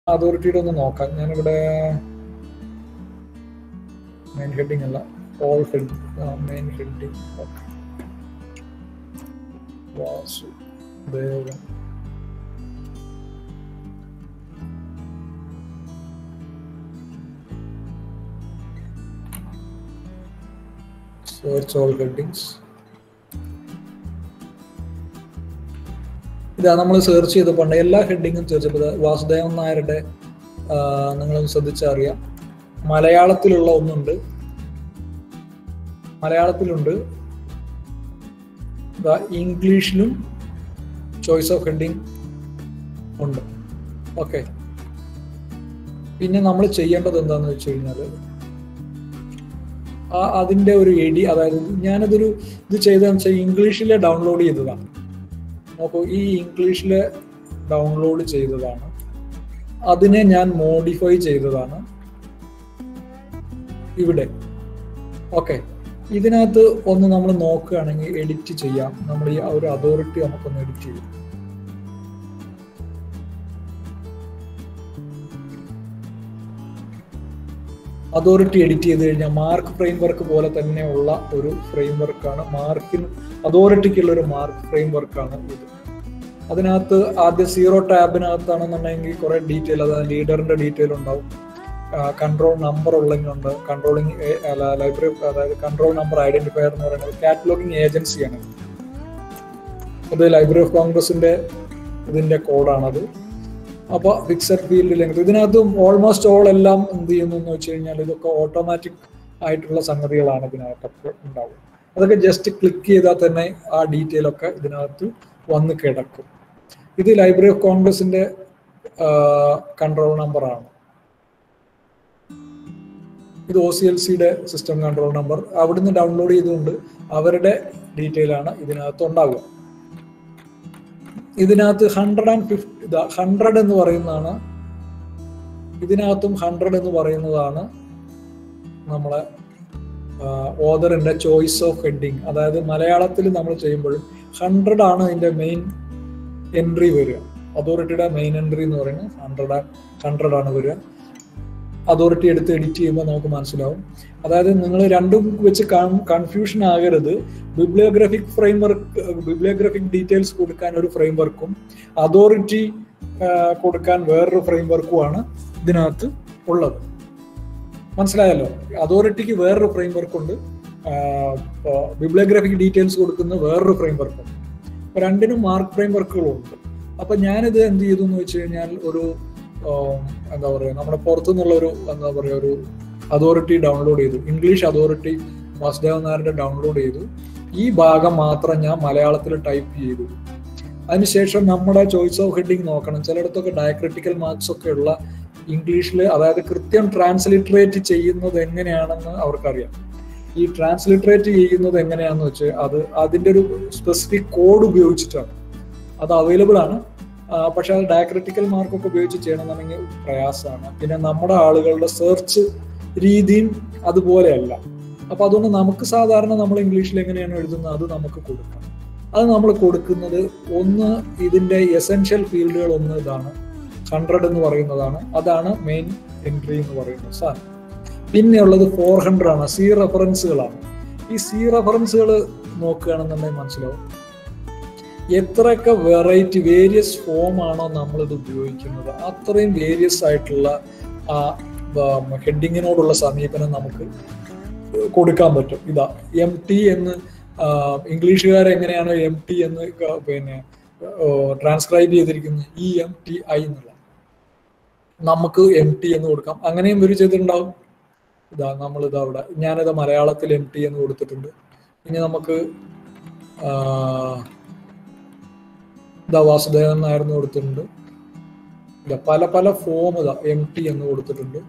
അതോറിറ്റിയുടെ ഒന്ന് നോക്കാം ഞാനിവിടെ മെയിൻ ഹെഡിങ് അല്ല all head main heading Vasudevan search all headings ഇതാ നമ്മൾ സെർച്ച് ചെയ്തപ്പോൾ എല്ലാ ഹെഡിങ്ങും ചോദിച്ചപ്പോൾ വാസുദേവൻ നായരുടെ നിങ്ങൾ ശ്രദ്ധിച്ചറിയാം മലയാളത്തിലുള്ള ഒന്നുണ്ട് മലയാളത്തിലുണ്ട് ഇംഗ്ലീഷിലും ചോയ്സ് ഓഫ് ഹെഡിങ് ഉണ്ട് ഓക്കെ പിന്നെ നമ്മൾ ചെയ്യേണ്ടത് എന്താണെന്ന് വെച്ച് കഴിഞ്ഞാൽ ആ അതിന്റെ ഒരു എഡി അതായത് ഞാനതൊരു ഇത് ചെയ്തതെന്ന് വെച്ചാൽ ഇംഗ്ലീഷിലെ ഡൗൺലോഡ് ചെയ്തതാണ് നോക്കൂ ഈ ഇംഗ്ലീഷിലെ ഡൗൺലോഡ് ചെയ്തതാണ് അതിനെ ഞാൻ മോഡിഫൈ ചെയ്തതാണ് ഇവിടെ ഓക്കെ ഇതിനകത്ത് ഒന്ന് നമ്മൾ നോക്കുകയാണെങ്കിൽ എഡിറ്റ് ചെയ്യാം നമ്മൾ ഈ ഒരു അതോറിറ്റി നമുക്കൊന്ന് എഡിറ്റ് ചെയ്യാം അതോറിറ്റി എഡിറ്റ് ചെയ്ത് കഴിഞ്ഞാൽ മാർക്ക് ഫ്രെയിം വർക്ക് പോലെ തന്നെയുള്ള ഒരു ഫ്രെയിം വർക്കാണ് മാർക്കിന് അതോറിറ്റിക്കുള്ള ഒരു മാർക്ക് ഫ്രെയിം വർക്കാണ് ഇത് അതിനകത്ത് ആദ്യം സീറോ ടാബിനകത്താണെന്നുണ്ടെങ്കിൽ കുറെ ഡീറ്റെയിൽ അതായത് ലീഡറിന്റെ ഡീറ്റെയിൽ ഉണ്ടാവും കൺട്രോൾ നമ്പർ ഉള്ളതുണ്ട് കൺട്രോളിങ് ലൈബ്രറി അതായത് കൺട്രോൾ നമ്പർ ഐഡന്റിഫയർ എന്ന് പറയുന്നത് കാറ്റലോഗിങ് ഏജൻസിയാണ് അത് ലൈബ്രറി ഓഫ് കോൺഗ്രസിന്റെ ഇതിന്റെ കോഡാണത് അപ്പോൾ ഫിക്സഡ് ഫീൽഡ് ലെങ്ത് ഇതിനകത്തും ഓൾമോസ്റ്റ് ഓൾ എല്ലാം എന്ത് ചെയ്യുന്നു എന്ന് വെച്ച് കഴിഞ്ഞാൽ ഇതൊക്കെ ഓട്ടോമാറ്റിക് ആയിട്ടുള്ള സംഗതികളാണ് ഇതിനകത്തൊക്കെ ഉണ്ടാവും അതൊക്കെ ജസ്റ്റ് ക്ലിക്ക് ചെയ്താൽ തന്നെ ആ ഡീറ്റെയിൽ ഒക്കെ ഇതിനകത്ത് വന്ന് കിടക്കും ഇത് ലൈബ്രറി ഓഫ് കോൺഗ്രസിന്റെ കൺട്രോൾ നമ്പർ ആണ് ഇത് ഒ സി എൽ സിയുടെ സിസ്റ്റം കൺട്രോൾ നമ്പർ അവിടുന്ന് ഡൗൺലോഡ് ചെയ്തുകൊണ്ട് അവരുടെ ഡീറ്റെയിൽ ആണ് ഇതിനകത്ത് ഉണ്ടാവുക ഇതിനകത്ത് ഹൺഡ്രഡ് ആൻഡ് ഫിഫ്റ്റി ഹൺഡ്രഡ് എന്ന് പറയുന്നതാണ് ഇതിനകത്തും ഹൺഡ്രഡ് എന്ന് പറയുന്നതാണ് നമ്മളെ ഓദറിന്റെ ചോയ്സ് ഓഫ് ഹെഡിങ് അതായത് മലയാളത്തിൽ നമ്മൾ ചെയ്യുമ്പോഴും ഹൺഡ്രഡ് ആണ് അതിന്റെ മെയിൻ എൻട്രി വരിക അതോറിറ്റിയുടെ മെയിൻ എൻട്രി എന്ന് പറയുന്നത് ഹൺഡ്രഡ് ഹൺഡ്രഡ് ആണ് വരിക അതോറിറ്റി എടുത്ത് എഡിറ്റ് ചെയ്യുമ്പോൾ നമുക്ക് മനസ്സിലാവും അതായത് നിങ്ങൾ രണ്ടും വെച്ച് കൺഫ്യൂഷൻ ആകരുത് bibliographic framework bibliographic details കൊടുക്കാൻ ഒരു ഫ്രെയിം വർക്കും അതോറിറ്റി കൊടുക്കാൻ വേറൊരു ഫ്രെയിം വർക്കുമാണ് ഇതിനകത്ത് ഉള്ളത് മനസ്സിലായല്ലോ അതോറിറ്റിക്ക് വേറൊരു ഫ്രെയിം വർക്ക് ഉണ്ട് ബിബ്ലിയോഗ്രഫിക് ഡീറ്റെയിൽസ് കൊടുക്കുന്ന വേറൊരു ഫ്രെയിം വർക്കുണ്ട് അപ്പൊ രണ്ടിനും മാർക്ക് ഫ്രെയിം വർക്കുകളും ഉണ്ട് അപ്പൊ ഞാനിത് എന്ത് ചെയ്തു എന്ന് വെച്ച് കഴിഞ്ഞാൽ ഒരു എന്താ പറയുക നമ്മുടെ പുറത്തുനിന്നുള്ള ഒരു എന്താ പറയുക ഒരു അതോറിറ്റി ഡൗൺലോഡ് ചെയ്തു ഇംഗ്ലീഷ് അതോറിറ്റി വാസുദേവൻ നായരുടെ ഡൗൺലോഡ് ചെയ്തു ഈ ഭാഗം മാത്രം ഞാൻ മലയാളത്തിൽ ടൈപ്പ് ചെയ്തു അതിനുശേഷം നമ്മുടെ ചോയ്സ് ഓഫ് ഹെഡിങ് നോക്കണം ചിലയിടത്തൊക്കെ ഡയക്രിറ്റിക്കൽ മാർക്സ് ഒക്കെ ഉള്ള ഇംഗ്ലീഷിൽ അതായത് കൃത്യം ട്രാൻസ്ലിറ്ററേറ്റ് ചെയ്യുന്നത് എങ്ങനെയാണെന്ന് അവർക്കറിയാം ഈ ട്രാൻസ്ലിറ്ററേറ്റ് ചെയ്യുന്നത് എങ്ങനെയാണെന്ന് വെച്ച് അത് അതിൻ്റെ ഒരു സ്പെസിഫിക് കോഡ് ഉപയോഗിച്ചിട്ടാണ് അത് അവൈലബിൾ ആണ് പക്ഷെ അത് ഡയക്രിറ്റിക്കൽ മാർക്കൊക്കെ ഉപയോഗിച്ച് ചെയ്യണമെന്നുണ്ടെങ്കിൽ പ്രയാസമാണ് പിന്നെ നമ്മുടെ ആളുകളുടെ സെർച്ച് രീതിയും അതുപോലെയല്ല അപ്പൊ അതുകൊണ്ട് നമുക്ക് സാധാരണ നമ്മൾ ഇംഗ്ലീഷിൽ എങ്ങനെയാണ് എഴുതുന്നത് അത് നമുക്ക് കൊടുക്കാം അത് നമ്മൾ കൊടുക്കുന്നത് ഒന്ന് ഇതിന്റെ എസെൻഷ്യൽ ഫീൽഡുകൾ ഒന്ന് ഇതാണ് ഹൺഡ്രഡ് എന്ന് പറയുന്നതാണ് അതാണ് മെയിൻ എൻട്രി എന്ന് പറയുന്നത് സാധനം പിന്നെയുള്ളത് ഫോർ ഹൺഡ്രഡ് ആണ് സി റെഫറൻസുകളാണ് ഈ സി റെഫറൻസുകൾ നോക്കുകയാണെന്നുണ്ടെങ്കിൽ മനസ്സിലാവും എത്രയൊക്കെ വെറൈറ്റി വേരിയസ് ഫോം ആണോ നമ്മളിത് ഉപയോഗിക്കുന്നത് അത്രയും വേരിയസ് ആയിട്ടുള്ള ആ ഹെഡിങ്ങിനോടുള്ള സമീപനം നമുക്ക് കൊടുക്കാൻ പറ്റും ഇതാ എം ടി എന്ന് ഇംഗ്ലീഷുകാർ എങ്ങനെയാണ് എം ടി എന്ന് പിന്നെ ട്രാൻസ്ക്രൈബ് ചെയ്തിരിക്കുന്നത് ഇ എം ടി ഐ എന്നുള്ള നമുക്ക് എം ടി എന്ന് കൊടുക്കാം അങ്ങനെയും ഇവർ ചെയ്തിട്ടുണ്ടാവും ഇതാ നമ്മളിതാ അവിടെ ഞാനിത് മലയാളത്തിൽ എം ടി എന്ന് കൊടുത്തിട്ടുണ്ട് ഇനി നമുക്ക് ഇതാ വാസുദേവൻ നായർന്ന് കൊടുത്തിട്ടുണ്ട് ഇതാ പല പല ഫോം ഇതാ എം ടി എന്ന് കൊടുത്തിട്ടുണ്ട്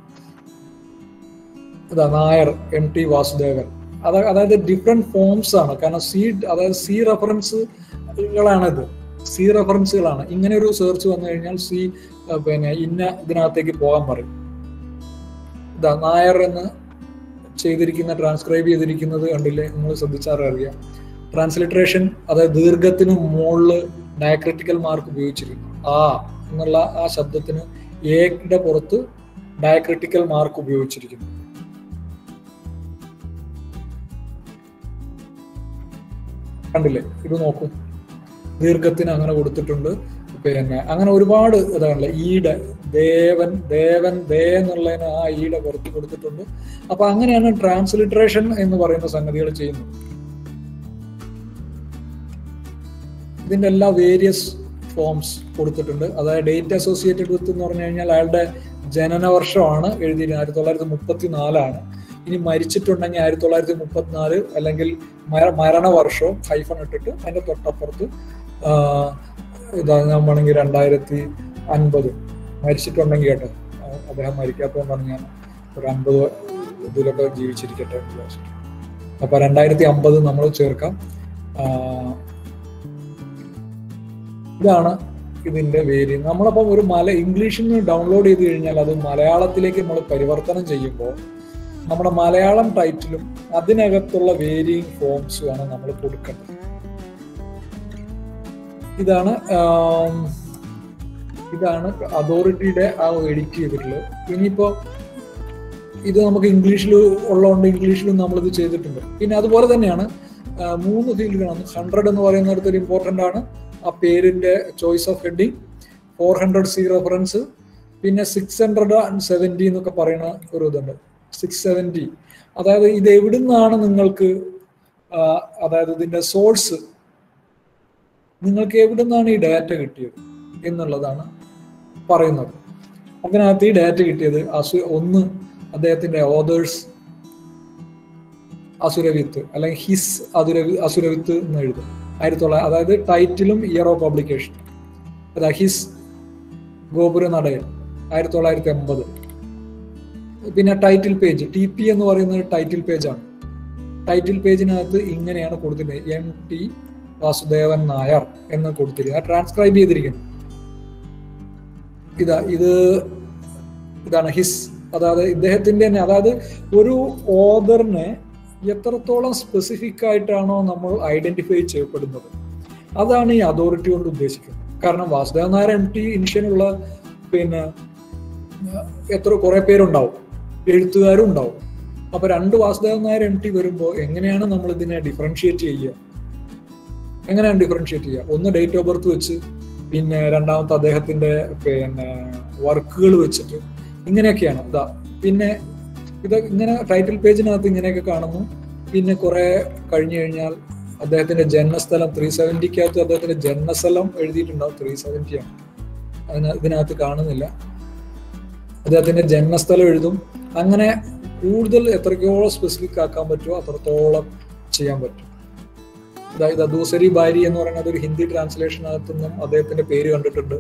ഇതാ നായർ എം ടി വാസുദേവൻ അത് അതായത് ഡിഫറെന്റ് ഫോംസ് ആണ് കാരണം സി അതായത് സി റെഫറൻസുകളാണിത് സി റെഫറൻസുകളാണ് ഇങ്ങനെ ഒരു സെർച്ച് വന്നു കഴിഞ്ഞാൽ സി പിന്നെ ഇന്ന ഇതിനകത്തേക്ക് പോകാൻ പറയും ഇതാ നായർ എന്ന് ചെയ്തിരിക്കുന്ന ട്രാൻസ്ക്രൈബ് ചെയ്തിരിക്കുന്നത് കണ്ടില്ലേ നിങ്ങൾ ശ്രദ്ധിച്ചാൽ അറിയാം ട്രാൻസ്ലിട്രേഷൻ അതായത് ദീർഘത്തിന് മുകളിൽ ഡയക്രിറ്റിക്കൽ മാർക്ക് ഉപയോഗിച്ചിരിക്കുന്നു ആ എന്നുള്ള ആ ശബ്ദത്തിന് എയുടെ പുറത്ത് ഡയക്രിട്ടിക്കൽ മാർക്ക് ഉപയോഗിച്ചിരിക്കുന്നു കണ്ടില്ലേ ഇത് നോക്കൂ ദീർഘത്തിന് അങ്ങനെ കൊടുത്തിട്ടുണ്ട് പിന്നെ അങ്ങനെ ഒരുപാട് ഇതാണല്ലേ ഈടെ ദേവൻ ദേവൻ ദേ എന്നുള്ളതിന് ആ ഈടെ പുറത്ത് കൊടുത്തിട്ടുണ്ട് അപ്പൊ അങ്ങനെയാണ് ട്രാൻസ്ലിട്രേഷൻ എന്ന് പറയുന്ന സംഗതികൾ ചെയ്യുന്നത് ഇതിന്റെ എല്ലാ വേരിയസ് ഫോംസ് കൊടുത്തിട്ടുണ്ട് അതായത് ഡേറ്റ് അസോസിയേറ്റഡ് വിത്ത് എന്ന് പറഞ്ഞു കഴിഞ്ഞാൽ അയാളുടെ ജനന വർഷമാണ് എഴുതിയിരുന്നത് ആയിരത്തി തൊള്ളായിരത്തി മുപ്പത്തി നാലാണ് ഇനി മരിച്ചിട്ടുണ്ടെങ്കിൽ ആയിരത്തി തൊള്ളായിരത്തി മുപ്പത്തിനാല് അല്ലെങ്കിൽ മരണ വർഷവും ഹൈഫൺ ഇട്ടിട്ട് അതിന്റെ തൊട്ടപ്പുറത്ത് ഇതാ ഞാൻ വേണമെങ്കിൽ രണ്ടായിരത്തി അൻപത് മരിച്ചിട്ടുണ്ടെങ്കിൽ കേട്ടോ അദ്ദേഹം മരിക്കാത്തതുകൊണ്ടാണ് ഞാൻ ഒരു അൻപത് ഇതിലൊക്കെ ജീവിച്ചിരിക്കട്ടെ അപ്പൊ രണ്ടായിരത്തി അമ്പത് നമ്മൾ ചേർക്കാം ഇതാണ് ഇതിന്റെ വേരി നമ്മളപ്പം ഒരു മല ഇംഗ്ലീഷിൽ നിന്ന് ഡൗൺലോഡ് ചെയ്ത് കഴിഞ്ഞാൽ അത് മലയാളത്തിലേക്ക് നമ്മൾ പരിവർത്തനം ചെയ്യുമ്പോൾ നമ്മുടെ മലയാളം ടൈറ്റിലും അതിനകത്തുള്ള വേരിയിങ് ഫോംസുമാണ് നമ്മൾ കൊടുക്കേണ്ടത് ഇതാണ് ഇതാണ് അതോറിറ്റിയുടെ ആ എഡിറ്റ് ചെയ്തിട്ടുള്ളത് ഇനിയിപ്പോ ഇത് നമുക്ക് ഇംഗ്ലീഷിൽ ഉള്ളതുകൊണ്ട് ഇംഗ്ലീഷിലും നമ്മളിത് ചെയ്തിട്ടുണ്ട് പിന്നെ അതുപോലെ തന്നെയാണ് മൂന്ന് ഫീൽഡുകളാണ് ഹൺഡ്രഡ് എന്ന് പറയുന്നിടത്ത് ഒരു ഇമ്പോർട്ടൻ്റ് ആണ് ആ പേരിന്റെ choice of heading four hundred C reference പിന്നെ സിക്സ് ഹൺഡ്രഡ് ആൻഡ് സെവൻറ്റി എന്നൊക്കെ പറയുന്ന ഒരു ഇതുണ്ട് സിക്സ് സെവൻറ്റി അതായത് ഇത് എവിടുന്നാണ് നിങ്ങൾക്ക് അതായത് ഇതിന്റെ സോഴ്സ് നിങ്ങൾക്ക് എവിടുന്നാണ് ഈ ഡാറ്റ കിട്ടിയത് എന്നുള്ളതാണ് പറയുന്നത് അതിനകത്ത് ഈ ഡാറ്റ കിട്ടിയത് അസു ഒന്ന് അദ്ദേഹത്തിന്റെ ഓതേഴ്സ് അസുരവിത്ത് അല്ലെങ്കിൽ ഹിസ് അതുരവി അസുരവിത്ത് എന്ന് എഴുതും ആയിരത്തി തൊള്ളായിരത്തി അതായത് ടൈറ്റിലും ഇയർ ഓഫ് പബ്ലിക്കേഷൻ അതാ ഹിസ് ഗോപുര നടയൻ ആയിരത്തി തൊള്ളായിരത്തി എൺപത് പിന്നെ ടൈറ്റിൽ പേജ് ടി പി എന്ന് പറയുന്നത് ടൈറ്റിൽ പേജാണ് ടൈറ്റിൽ പേജിനകത്ത് ഇങ്ങനെയാണ് കൊടുത്തിട്ടുള്ളത് എം ടി വാസുദേവൻ നായർ എന്ന് കൊടുത്തിരിക്കുന്നത് ട്രാൻസ്ക്രൈബ് ചെയ്തിരിക്കുന്നു ഇതാ ഇത് ഇതാണ് ഹിസ് അതായത് ഇദ്ദേഹത്തിന്റെ തന്നെ അതായത് ഒരു ഓദറിനെ എത്രത്തോളം സ്പെസിഫിക് ആയിട്ടാണോ നമ്മൾ ഐഡന്റിഫൈ ചെയ്യപ്പെടുന്നത് അതാണ് ഈ അതോറിറ്റി കൊണ്ട് ഉദ്ദേശിക്കുന്നത് കാരണം വാസുദേവൻ നായർ എം ടി ഇൻഷ്യനുള്ള പിന്നെ എത്ര കുറെ പേരുണ്ടാവും എഴുത്തുകാരും ഉണ്ടാവും അപ്പൊ രണ്ട് വാസുദേവൻ നായർ എം ടി വരുമ്പോൾ എങ്ങനെയാണ് നമ്മൾ ഇതിനെ ഡിഫറൻഷിയേറ്റ് ചെയ്യുക എങ്ങനെയാണ് ഡിഫറൻഷിയേറ്റ് ചെയ്യുക ഒന്ന് ഡേറ്റ് ഓഫ് ബർത്ത് വെച്ച് പിന്നെ രണ്ടാമത്തെ അദ്ദേഹത്തിന്റെ പിന്നെ വർക്കുകൾ വെച്ചിട്ട് ഇങ്ങനെയൊക്കെയാണ് ഇതാ പിന്നെ ഇത് ഇങ്ങനെ ടൈറ്റിൽ പേജിനകത്ത് ഇങ്ങനെയൊക്കെ കാണുന്നു പിന്നെ കുറെ കഴിഞ്ഞു കഴിഞ്ഞാൽ അദ്ദേഹത്തിന്റെ ജന്മസ്ഥലം ത്രീ സെവൻറ്റിക്കകത്ത് അദ്ദേഹത്തിന്റെ ജന്മസ്ഥലം എഴുതിയിട്ടുണ്ടാവും ത്രീ സെവൻറ്റി ആണ് അതിന് ഇതിനകത്ത് കാണുന്നില്ല അദ്ദേഹത്തിന്റെ ജന്മസ്ഥലം എഴുതും അങ്ങനെ കൂടുതൽ എത്രത്തോളം സ്പെസിഫിക് ആക്കാൻ പറ്റുമോ അത്രത്തോളം ചെയ്യാൻ പറ്റും അതായത് ദൂസരി ബാരി എന്ന് പറയുന്നത് ഒരു ഹിന്ദി ട്രാൻസ്ലേഷനകത്തു നിന്നും അദ്ദേഹത്തിന്റെ പേര് കണ്ടിട്ടുണ്ട്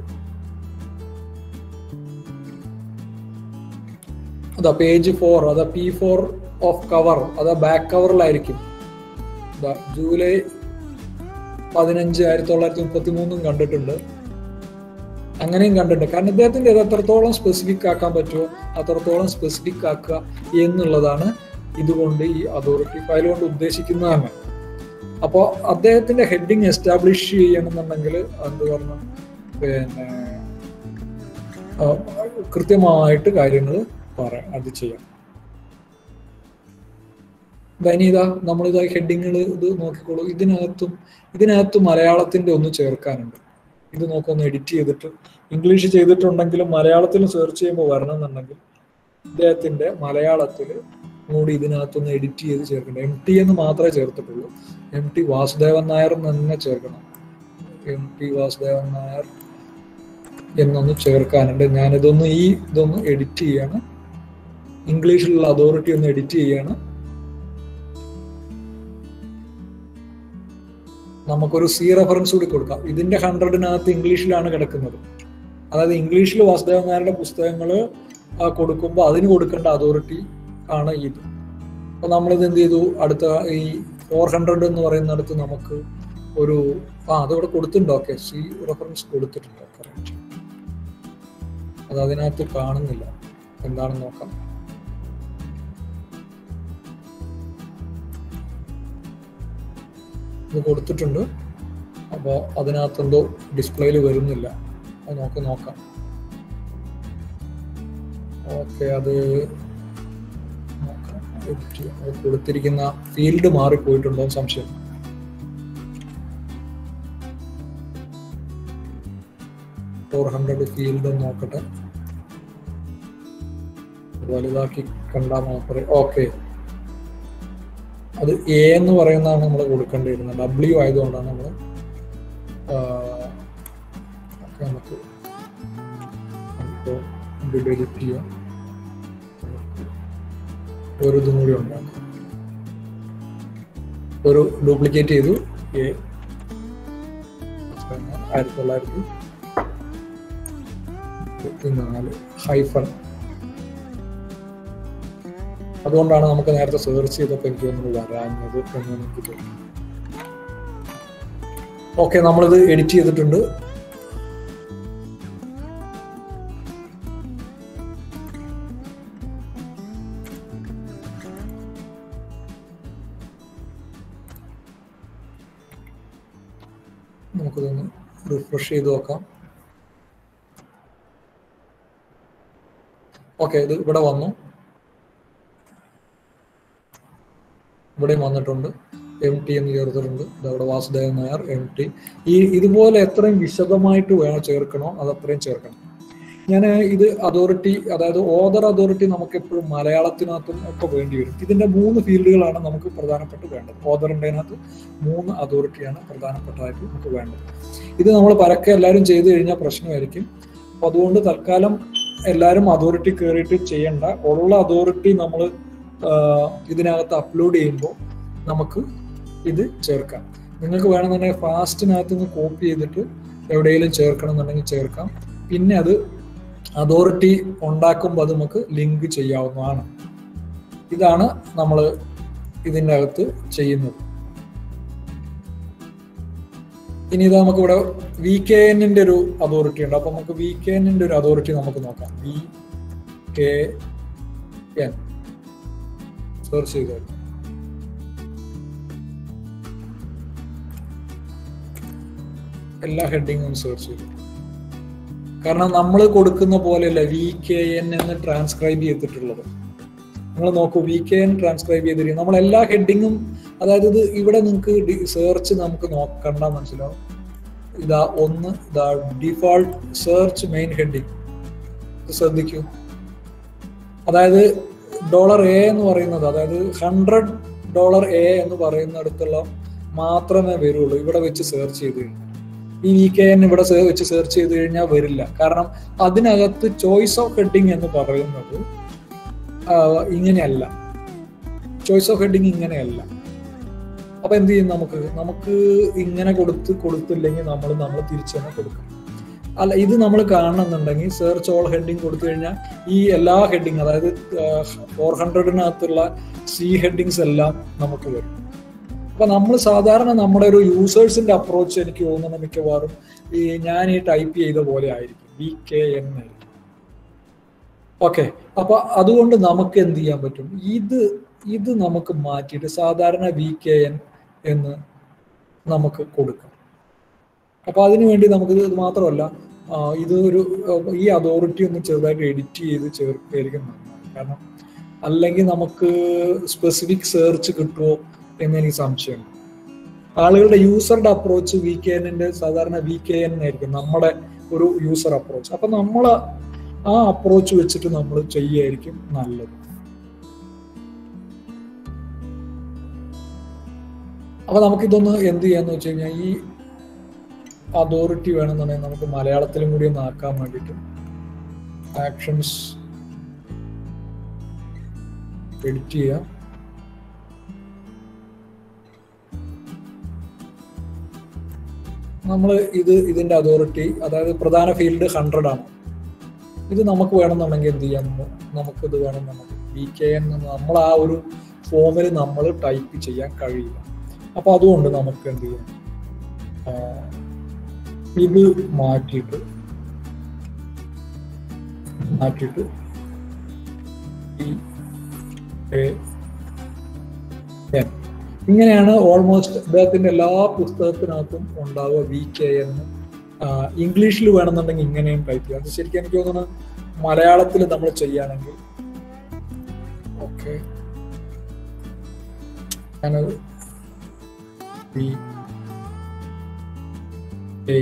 അതാ പേജ് ഫോർ അതാ പി ഫോർ ഓഫ് കവർ അതാ ബാക്ക് കവറിലായിരിക്കും ജൂലൈ പതിനഞ്ച് ആയിരത്തി തൊള്ളായിരത്തി മുപ്പത്തി മൂന്നും കണ്ടിട്ടുണ്ട് അങ്ങനെയും കണ്ടിട്ടുണ്ട് കാരണം ഇദ്ദേഹത്തിന്റെ ഇത് എത്രത്തോളം സ്പെസിഫിക് ആക്കാൻ പറ്റുമോ അത്രത്തോളം സ്പെസിഫിക് ആക്കുക എന്നുള്ളതാണ് ഇതുകൊണ്ട് ഈ അതോറിറ്റി ഫയൽ കൊണ്ട് ഉദ്ദേശിക്കുന്നതാണ് അപ്പോൾ അദ്ദേഹത്തിന്റെ ഹെഡിങ് എസ്റ്റാബ്ലിഷ് ചെയ്യണമെന്നുണ്ടെങ്കിൽ എന്ത് പറഞ്ഞു പിന്നെ കൃത്യമായിട്ട് കാര്യങ്ങൾ പറയാം അത് ചെയ്യാം ദൈനിത നമ്മളിതാ ഹെഡിങ്ങൾ ഇത് നോക്കിക്കോളൂ ഇതിനകത്തും ഇതിനകത്ത് മലയാളത്തിന്റെ ഒന്ന് ചേർക്കാനുണ്ട് ഇത് നോക്കൊന്ന് എഡിറ്റ് ചെയ്തിട്ട് ഇംഗ്ലീഷ് ചെയ്തിട്ടുണ്ടെങ്കിലും മലയാളത്തിൽ സെർച്ച് ചെയ്യുമ്പോൾ വരണമെന്നുണ്ടെങ്കിൽ ഇദ്ദേഹത്തിന്റെ മലയാളത്തിൽ കൂടി ഇതിനകത്തൊന്ന് എഡിറ്റ് ചെയ്ത് ചേർക്കണം എം ടി എന്ന് മാത്രമേ ചേർത്തിട്ടുള്ളൂ എം ടി വാസുദേവൻ നായർ എന്ന് തന്നെ ചേർക്കണം എം ടി വാസുദേവൻ നായർ എന്നൊന്ന് ചേർക്കാനുണ്ട് ഞാനിതൊന്ന് ഈ ഇതൊന്ന് എഡിറ്റ് ചെയ്യാണ് ഇംഗ്ലീഷിലുള്ള അതോറിറ്റി ഒന്ന് എഡിറ്റ് ചെയ്യാണ് നമുക്കൊരു സി റെഫറൻസ് കൂടി കൊടുക്കാം ഇതിന്റെ ഹൺഡ്രഡിനകത്ത് ഇംഗ്ലീഷിലാണ് കിടക്കുന്നത് അതായത് ഇംഗ്ലീഷിൽ വാസുദേവൻ നായരുടെ പുസ്തകങ്ങൾ കൊടുക്കുമ്പോൾ അതിന് കൊടുക്കേണ്ട അതോറിറ്റി ആണ് ഇത് അപ്പൊ നമ്മളിത് എന്ത് ചെയ്തു അടുത്ത ഈ ഫോർ ഹൺഡ്രഡ് എന്ന് പറയുന്നിടത്ത് നമുക്ക് ഒരു ആ അതിവിടെ കൊടുത്തിട്ടുണ്ട് ഓക്കെ സി റെഫറൻസ് കൊടുത്തിട്ടുണ്ട് കറക്റ്റ് അത് അതിനകത്ത് കാണുന്നില്ല എന്താണെന്ന് നോക്കാം ഇത് കൊടുത്തിട്ടുണ്ട് അപ്പോൾ അതിനകത്ത് എന്തോ ഡിസ്പ്ലേയിൽ വരുന്നില്ല അത് നമുക്ക് നോക്കാം ഓക്കെ അത് നോക്കാം. edit ചെയ്യാം. അത് കൊടുത്തിരിക്കുന്ന ഫീൽഡ് മാറിപ്പോയിട്ടുണ്ടോ എന്ന് സംശയം ഫോർ ഹൺഡ്രഡ് ഫീൽഡ് നോക്കട്ടെ വലുതാക്കി കണ്ടാൽ മാത്രമേ ഓക്കെ അത് എ എന്ന് പറയുന്നതാണ് നമ്മൾ കൊടുക്കേണ്ടിയിരുന്നത് ഡബ്ല്യു ആയതുകൊണ്ടാണ് നമ്മൾ നമുക്ക് ഡിലീറ്റ് ചെയ്യാം ഒരു ഇതും കൂടി ഉണ്ടാക്കാം ഒരു ഡ്യൂപ്ലിക്കേറ്റ് ചെയ്തു എ ആയിരത്തി തൊള്ളായിരത്തി നാല് ഹൈഫൺ അതുകൊണ്ടാണ് നമുക്ക് നേരത്തെ സെർച്ച് ചെയ്തപ്പോൾ എനിക്ക് ഒന്ന് വരാഞ്ഞത് എന്ന് എനിക്ക് തോന്നുന്നു ഓക്കെ നമ്മളിത് എഡിറ്റ് ചെയ്തിട്ടുണ്ട് നമുക്കിതൊന്ന് റിഫ്രഷ് ചെയ്ത് നോക്കാം ഓക്കെ ഇത് ഇവിടെ വന്നു ഇവിടെയും വന്നിട്ടുണ്ട് എം ടി എന്ന് ചേർത്തിട്ടുണ്ട് ഇതവിടെ വാസുദേവൻ നായർ എം ടി ഈ ഇതുപോലെ എത്രയും വിശദമായിട്ട് വേണം ചേർക്കണോ അത് അത്രയും ചേർക്കണം ഞാൻ ഇത് അതോറിറ്റി അതായത് ഓദർ അതോറിറ്റി നമുക്ക് എപ്പോഴും മലയാളത്തിനകത്തും ഒക്കെ വേണ്ടി വരും ഇതിന്റെ മൂന്ന് ഫീൽഡുകളാണ് നമുക്ക് പ്രധാനപ്പെട്ട് വേണ്ടത് ഓദറിൻ്റെനകത്ത് മൂന്ന് അതോറിറ്റിയാണ് പ്രധാനപ്പെട്ടതായിട്ട് നമുക്ക് വേണ്ടത് ഇത് നമ്മൾ പരക്കെ എല്ലാവരും ചെയ്തു കഴിഞ്ഞാൽ പ്രശ്നമായിരിക്കും അപ്പൊ അതുകൊണ്ട് തൽക്കാലം എല്ലാവരും അതോറിറ്റി കയറിയിട്ട് ചെയ്യണ്ട ഉള്ള അതോറിറ്റി നമ്മൾ ഇതിനകത്ത് അപ്ലോഡ് ചെയ്യുമ്പോൾ നമുക്ക് ഇത് ചേർക്കാം നിങ്ങൾക്ക് വേണമെന്നുണ്ടെങ്കിൽ ഫാസ്റ്റിനകത്ത് നിന്ന് കോപ്പി ചെയ്തിട്ട് എവിടെയെങ്കിലും ചേർക്കണം എന്നുണ്ടെങ്കിൽ ചേർക്കാം പിന്നെ അത് അതോറിറ്റി ഉണ്ടാക്കുമ്പോൾ അത് നമുക്ക് ലിങ്ക് ചെയ്യാവുന്നതാണ് ഇതാണ് നമ്മൾ ഇതിൻ്റെ അകത്ത് ചെയ്യുന്നത് ഇനി ഇത് നമുക്ക് ഇവിടെ വി കെ എന്നിന്റെ ഒരു അതോറിറ്റി ഉണ്ട് അപ്പൊ നമുക്ക് വി കെ എന്നിന്റെ ഒരു അതോറിറ്റി നമുക്ക് നോക്കാം വി കെ എൻ സെർച്ച് ചെയ്ത് എല്ലാ ഹെഡിങ്ങും സെർച്ച് ചെയ്തു കാരണം നമ്മൾ കൊടുക്കുന്ന പോലെയല്ല വി കെ എൻ എന്ന് ട്രാൻസ്ക്രൈബ് ചെയ്തിട്ടുള്ളത് നിങ്ങൾ നോക്കൂ വി കെ എൻ ട്രാൻസ്ക്രൈബ് ചെയ്തിരിക്കും നമ്മൾ എല്ലാ ഹെഡിങ്ങും അതായത് ഇത് ഇവിടെ നിങ്ങൾക്ക് സെർച്ച് നമുക്ക് നോക്കണ്ട മനസ്സിലാവും ഇതാ ഒന്ന് ഇതാ ഡിഫോൾട്ട് സെർച്ച് മെയിൻ ഹെഡിങ് ശ്രദ്ധിക്കൂ അതായത് ഡോളർ എ എന്ന് പറയുന്നത് അതായത് ഹൺഡ്രഡ് ഡോളർ എ എന്ന് പറയുന്നിടത്തുള്ള മാത്രമേ വരുള്ളൂ ഇവിടെ വെച്ച് സെർച്ച് ചെയ്ത് കഴിഞ്ഞാൽ ഈ വി കെ എൻ ഇവിടെ വെച്ച് സെർച്ച് ചെയ്ത് കഴിഞ്ഞാൽ വരില്ല കാരണം അതിനകത്ത് ചോയ്സ് ഓഫ് ഹെഡിങ് എന്ന് പറയുന്നത് ഇങ്ങനെയല്ല ചോയ്സ് ഓഫ് ഹെഡിങ് ഇങ്ങനെയല്ല അപ്പൊ എന്ത് ചെയ്യും നമുക്ക് നമുക്ക് ഇങ്ങനെ കൊടുത്ത് കൊടുത്തില്ലെങ്കിൽ നമ്മൾ നമ്മൾ തിരിച്ചു തന്നെ കൊടുക്കണം അല്ല ഇത് നമ്മൾ കാണണമെന്നുണ്ടെങ്കിൽ സെർച്ച് ഓൾ ഹെഡിങ് കൊടുത്തു കഴിഞ്ഞാൽ ഈ എല്ലാ ഹെഡിങ് അതായത് ഫോർ ഹൺഡ്രഡിനകത്തുള്ള സി ഹെഡിങ്സ് എല്ലാം നമുക്ക് വരും അപ്പൊ നമ്മൾ സാധാരണ നമ്മുടെ ഒരു യൂസേഴ്സിന്റെ അപ്രോച്ച് എനിക്ക് തോന്നുന്ന മിക്കവാറും ഈ ഞാൻ ഈ ടൈപ്പ് ചെയ്ത പോലെ ആയിരിക്കും വി കെ എൻ ആയിരിക്കും ഓക്കെ അപ്പൊ അതുകൊണ്ട് നമുക്ക് എന്ത് ചെയ്യാൻ പറ്റും ഇത് ഇത് നമുക്ക് മാറ്റിയിട്ട് സാധാരണ വി കെ എൻ എന്ന് നമുക്ക് കൊടുക്കാം അപ്പൊ അതിനു വേണ്ടി നമുക്ക് ഇത് മാത്രമല്ല ഇത് ഒരു ഈ അതോറിറ്റി ഒന്ന് ചെറുതായിട്ട് എഡിറ്റ് ചെയ്ത് ചേർക്കുകയായിരിക്കും നന്നായി കാരണം അല്ലെങ്കിൽ നമുക്ക് സ്പെസിഫിക് സെർച്ച് കിട്ടുമോ എന്ന് എനിക്ക് സംശയമുണ്ട് ആളുകളുടെ യൂസറുടെ അപ്രോച്ച് വി കെ എന്നിന്റെ സാധാരണ വി കെ എൻ ആയിരിക്കും നമ്മുടെ ഒരു യൂസർ അപ്രോച്ച് അപ്പൊ നമ്മൾ ആ അപ്രോച്ച് വെച്ചിട്ട് നമ്മൾ ചെയ്യായിരിക്കും നല്ലത് അപ്പൊ നമുക്കിതൊന്ന് എന്ത് ചെയ്യാന്ന് വെച്ച് കഴിഞ്ഞാൽ ഈ അതോറിറ്റി വേണമെന്നുണ്ടെങ്കിൽ നമുക്ക് മലയാളത്തിലും കൂടി ഒന്ന് ആക്കാൻ വേണ്ടിയിട്ട് ആക്ഷൻസ് എഡിറ്റ് ചെയ്യാം നമ്മൾ ഇത് ഇതിന്റെ അതോറിറ്റി അതായത് പ്രധാന ഫീൽഡ് ഹൺഡ്രഡ് ആണ് ഇത് നമുക്ക് വേണമെന്നുണ്ടെങ്കിൽ എന്ത് ചെയ്യാം നമുക്ക് ഇത് വേണമെന്നുണ്ടെങ്കിൽ വി കെ എൻ നമ്മൾ ആ ഒരു ഫോമിൽ നമ്മൾ ടൈപ്പ് ചെയ്യാൻ കഴിയില്ല അപ്പൊ അതുകൊണ്ട് നമുക്ക് എന്ത് ചെയ്യാം ഇത് മാറ്റിയിട്ട് മാറ്റിയിട്ട് ഇങ്ങനെയാണ് ഓൾമോസ്റ്റ് അദ്ദേഹത്തിന്റെ എല്ലാ പുസ്തകത്തിനകത്തും ഉണ്ടാവുക വി കെ എന്ന് ഇംഗ്ലീഷിൽ വേണമെന്നുണ്ടെങ്കിൽ ഇങ്ങനെയും ടൈപ്പ് ചെയ്യാം അത് ശരിക്കും എനിക്ക് തോന്നുന്നു മലയാളത്തിൽ നമ്മൾ ചെയ്യുകയാണെങ്കിൽ ഓക്കെ ഞാനത് ബി എ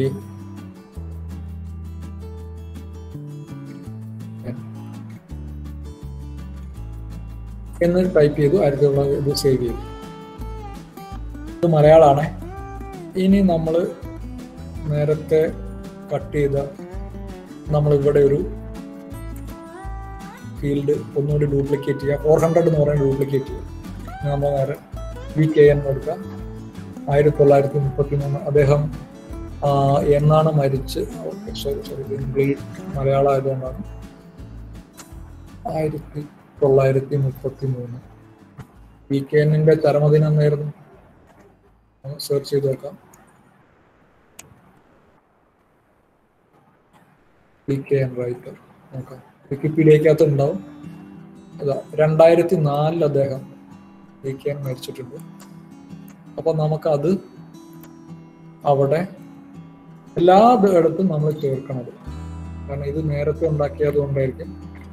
എന്ന് ടൈപ്പ് ചെയ്തു ആയിരത്തി തൊള്ളായിരത്തി ഇത് സേവ് ചെയ്തു ഇത് മലയാളമാണ് ഇനി നമ്മൾ നേരത്തെ കട്ട് ചെയ്ത നമ്മൾ ഇവിടെ ഒരു ഫീൽഡ് ഒന്നുകൂടി ഡ്യൂപ്ലിക്കേറ്റ് ചെയ്യുക ഫോർ ഹൺഡ്രഡ് എന്ന് പറയുന്നത് ഡ്യൂപ്ലിക്കേറ്റ് ചെയ്യുക ഇനി നമ്മൾ നേരെ വി കെ എൻ എടുക്കാം ആയിരത്തി തൊള്ളായിരത്തി മുപ്പത്തി മൂന്ന് അദ്ദേഹം ആ, എന്നാണ് മരിച്ച് okay sorry sorry English Malayalam ആയതുകൊണ്ടാണ് ആയിരത്തി തൊള്ളായിരത്തി മുപ്പത്തി മൂന്ന് വി കെ എന്നിന്റെ ചരമദിനം എന്നായിരുന്നു സെർച്ച് ചെയ്ത് നോക്കാം വി കെ എൻ റൈറ്റർ നോക്കാം വിക്കിപീഡിയക്കകത്ത് ഉണ്ടാവും അതാ രണ്ടായിരത്തി നാലിൽ അദ്ദേഹം വി കെ എൻ മരിച്ചിട്ടുണ്ട് അപ്പൊ നമുക്കത് അവിടെ എല്ലാ ഇടത്തും നമ്മൾ ചേർക്കണത് കാരണം ഇത് നേരത്തെ ഉണ്ടാക്കിയത് കൊണ്ടായിരിക്കും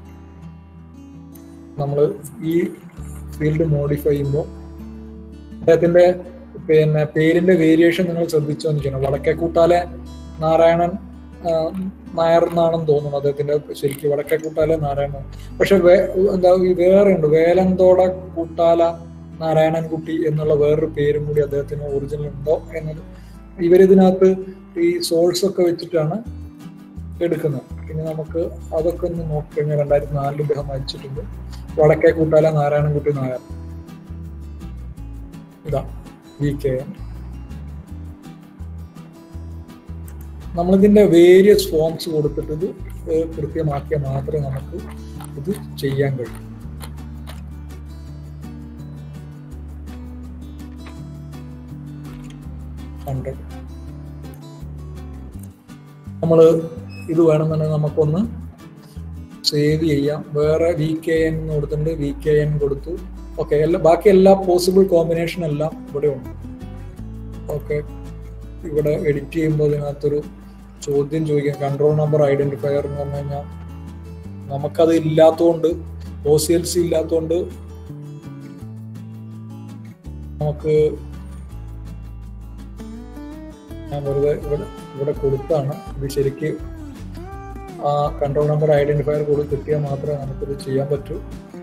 നമ്മൾ ഈ ഫീൽഡ് മോഡിഫൈ ചെയ്യുമ്പോൾ അദ്ദേഹത്തിന്റെ പിന്നെ പേരിന്റെ വേരിയേഷൻ നിങ്ങൾ ശ്രദ്ധിച്ചു നിൽക്കണം വടക്കേ കൂട്ടാലെ നാരായണൻ ആ, നായർ എന്നാണെന്ന് തോന്നുന്നു അദ്ദേഹത്തിന്റെ ശരിക്കും വടക്കേ കൂട്ടാലെ നാരായണൻ പക്ഷെ വേ- എന്താ ഈ വേറെ ഉണ്ട് വേലന്തോട കൂട്ടാല നാരായണൻകുട്ടി എന്നുള്ള വേറൊരു പേരും കൂടി അദ്ദേഹത്തിന് ഒറിജിനൽ ഉണ്ടോ എന്നത് ഇവരിതിനകത്ത് ഈ സോഴ്സ് ഒക്കെ വെച്ചിട്ടാണ് എടുക്കുന്നത് ഇനി നമുക്ക് അതൊക്കെ ഒന്ന് നോക്കിക്കഴിഞ്ഞാൽ രണ്ടായിരത്തി നാലിൽ ഇദ്ദേഹം മരിച്ചിട്ടുണ്ട് വടക്കേ കൂട്ടാല നാരായണൻകുട്ടി നായർ ഇതാ വി കെ എൻ നമ്മളിതിന്റെ വേരിയസ് ഫോംസ് കൊടുത്തിട്ട് ഇത് ഏഹ് കൃത്യമാക്കിയാൽ മാത്രമേ നമുക്ക് ഇത് ചെയ്യാൻ കഴിയൂ ഹൺഡ്രഡ് നമ്മൾ ഇത് വേണമെന്നുണ്ടെങ്കിൽ നമുക്കൊന്ന് സേവ് ചെയ്യാം വേറെ വി കെ എൻ കൊടുത്തിട്ടുണ്ട് വി കെ എൻ കൊടുത്തു ഓക്കെ എല്ലാ ബാക്കി എല്ലാ പോസിബിൾ കോമ്പിനേഷൻ എല്ലാം ഇവിടെ ഉണ്ട് ഓക്കെ ഇവിടെ എഡിറ്റ് ചെയ്യുമ്പോൾ ഇതിനകത്തൊരു ചോദ്യം ചോദിക്കാം കൺട്രോൾ നമ്പർ ഐഡന്റിഫയർ എന്ന് പറഞ്ഞു കഴിഞ്ഞാൽ നമുക്കത് ഇല്ലാത്തതുകൊണ്ട് ഒ സി എൽ സി ഇല്ലാത്തതുകൊണ്ട് നമുക്ക് ഞാൻ വെറുതെ ഇവിടെ ഇവിടെ കൊടുത്താണ് ഇത് ശരിക്ക് ആ കൺട്രോൾ നമ്പർ ഐഡന്റിഫയർ കൂടി കിട്ടിയാൽ മാത്രമേ നമുക്കിത് ചെയ്യാൻ പറ്റൂ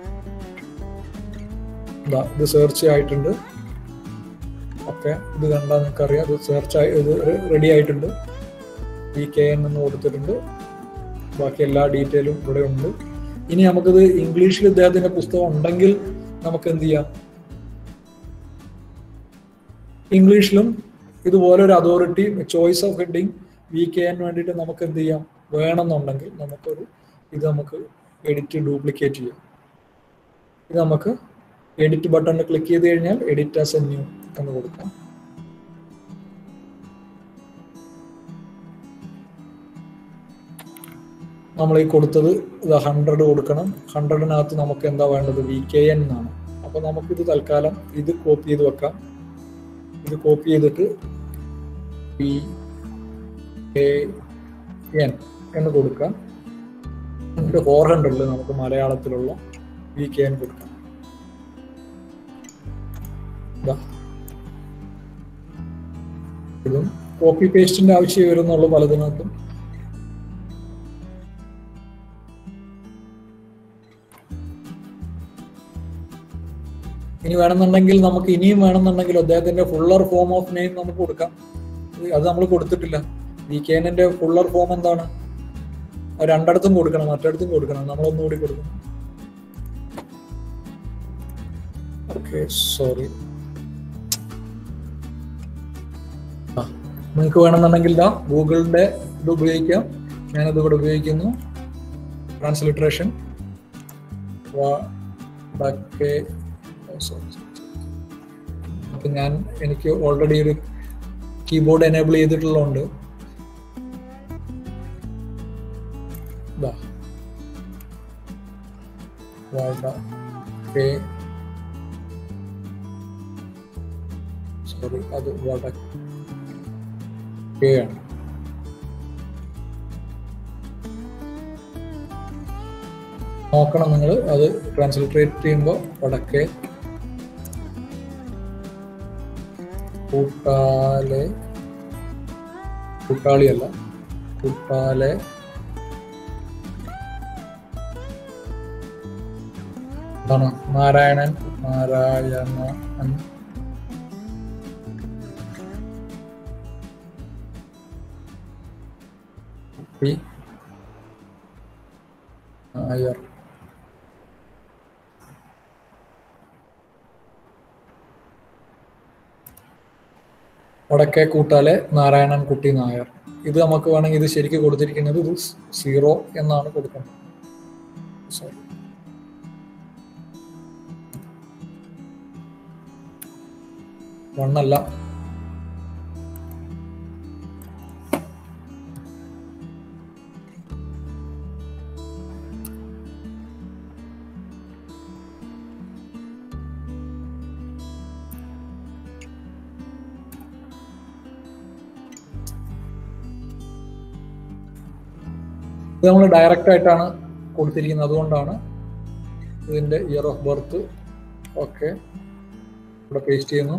ഇതാ ഇത് സെർച്ച് ആയിട്ടുണ്ട് ഓക്കെ ഇത് കണ്ടാൽ നിങ്ങൾക്കറിയാം ഇത് സെർച്ച് ആയി ഇത് റെഡി ആയിട്ടുണ്ട് വി കെ എൻ എന്ന് കൊടുത്തിട്ടുണ്ട് ബാക്കി എല്ലാ ഡീറ്റെയിലും ഇവിടെ ഉണ്ട് ഇനി നമുക്കിത് ഇംഗ്ലീഷിൽ ഇദ്ദേഹത്തിന്റെ പുസ്തകം ഉണ്ടെങ്കിൽ നമുക്ക് എന്ത് ചെയ്യാം ഇംഗ്ലീഷിലും ഇതുപോലെ ഒരു authority choice of heading V K N വേണ്ടിയിട്ട് നമുക്ക് എന്ത് ചെയ്യാം വേണമെന്നുണ്ടെങ്കിൽ നമുക്കൊരു ഇത് നമുക്ക് എഡിറ്റ് ഡ്യൂപ്ലിക്കേറ്റ് ചെയ്യാം ഇത് നമുക്ക് എഡിറ്റ് ബട്ടണിൽ ക്ലിക്ക് ചെയ്ത് കഴിഞ്ഞാൽ എഡിറ്റ് ആസ് എ ന്യൂ എന്ന് കൊടുക്കാം നമ്മൾ ഈ കൊടുത്തത് ഇത് ഹൺഡ്രഡ് കൊടുക്കണം ഹൺഡ്രഡിനകത്ത് നമുക്ക് എന്താ വേണ്ടത് വി കെ എൻ എന്നാണ് അപ്പൊ നമുക്കിത് തൽക്കാലം ഇത് കോപ്പി ചെയ്ത് വെക്കാം ഇത് കോപ്പി ചെയ്തിട്ട് വി എ എൻ എന്ന് കൊടുക്കാം എന്നിട്ട് ഫോർ ഹൺഡ്രഡിൽ നമുക്ക് മലയാളത്തിലുള്ള വി കെ എൻ കൊടുക്കാം ഇതാ. ഇതും കോപ്പി പേസ്റ്റിന്റെ ആവശ്യം വരുന്നുള്ളൂ പലതിനകത്തും ഇനി വേണമെന്നുണ്ടെങ്കിൽ നമുക്ക് ഇനിയും വേണമെന്നുണ്ടെങ്കിൽ അദ്ദേഹത്തിന്റെ ഫുള്ളർ ഫോം ഓഫ് നെയിം നമുക്ക് കൊടുക്കാം ഇത് അത് നമ്മൾ കൊടുത്തിട്ടില്ല വി കെ എന്നിന്റെ ഫുള്ളർ ഫോം എന്താണ് അത് രണ്ടിടത്തും കൊടുക്കണം മറ്റിടത്തും കൊടുക്കണം നമ്മളൊന്നുകൂടി കൊടുക്കണം ഓക്കെ സോറി നിങ്ങൾക്ക് വേണമെന്നുണ്ടെങ്കിൽ ഇതാ ഗൂഗിളിന്റെ ഇത് ഉപയോഗിക്കാം ഞാനത് ഇവിടെ ഉപയോഗിക്കുന്നു ട്രാൻസ്ലിട്രേഷൻ അപ്പൊ ഞാൻ എനിക്ക് ഓൾറെഡി ഒരു കീബോർഡ് എനേബിൾ ചെയ്തിട്ടുള്ളതുകൊണ്ട് ഇതാ വാഴ കെ സോറി അത് വാഴ കെ ആണ് നോക്കണം നിങ്ങൾ അത് ട്രാൻസ്ലിറ്ററേറ്റ് ചെയ്യുമ്പോൾ വടക്കേ കൂട്ടാലെ കൂട്ടാളിയല്ല കൂട്ടാലെ എന്താണ് നാരായണൻ നാരായണൻ പി നായർ വടക്കേ കൂട്ടാലെ നാരായണൻ കുട്ടി നായർ ഇത് നമുക്ക് വേണമെങ്കിൽ ഇത് ശരിക്കും കൊടുത്തിരിക്കുന്നത് ഇത് സീറോ എന്നാണ് കൊടുക്കുന്നത് സോറി വണ്ണല്ല ഇത് നമ്മൾ ഡയറക്റ്റ് ആയിട്ടാണ് കൊടുത്തിരിക്കുന്നത് അതുകൊണ്ടാണ് ഇതിന്റെ ഇയർ ഓഫ് ബർത്ത് ഓക്കെ ഇവിടെ പേസ്റ്റ് ചെയ്യുന്നു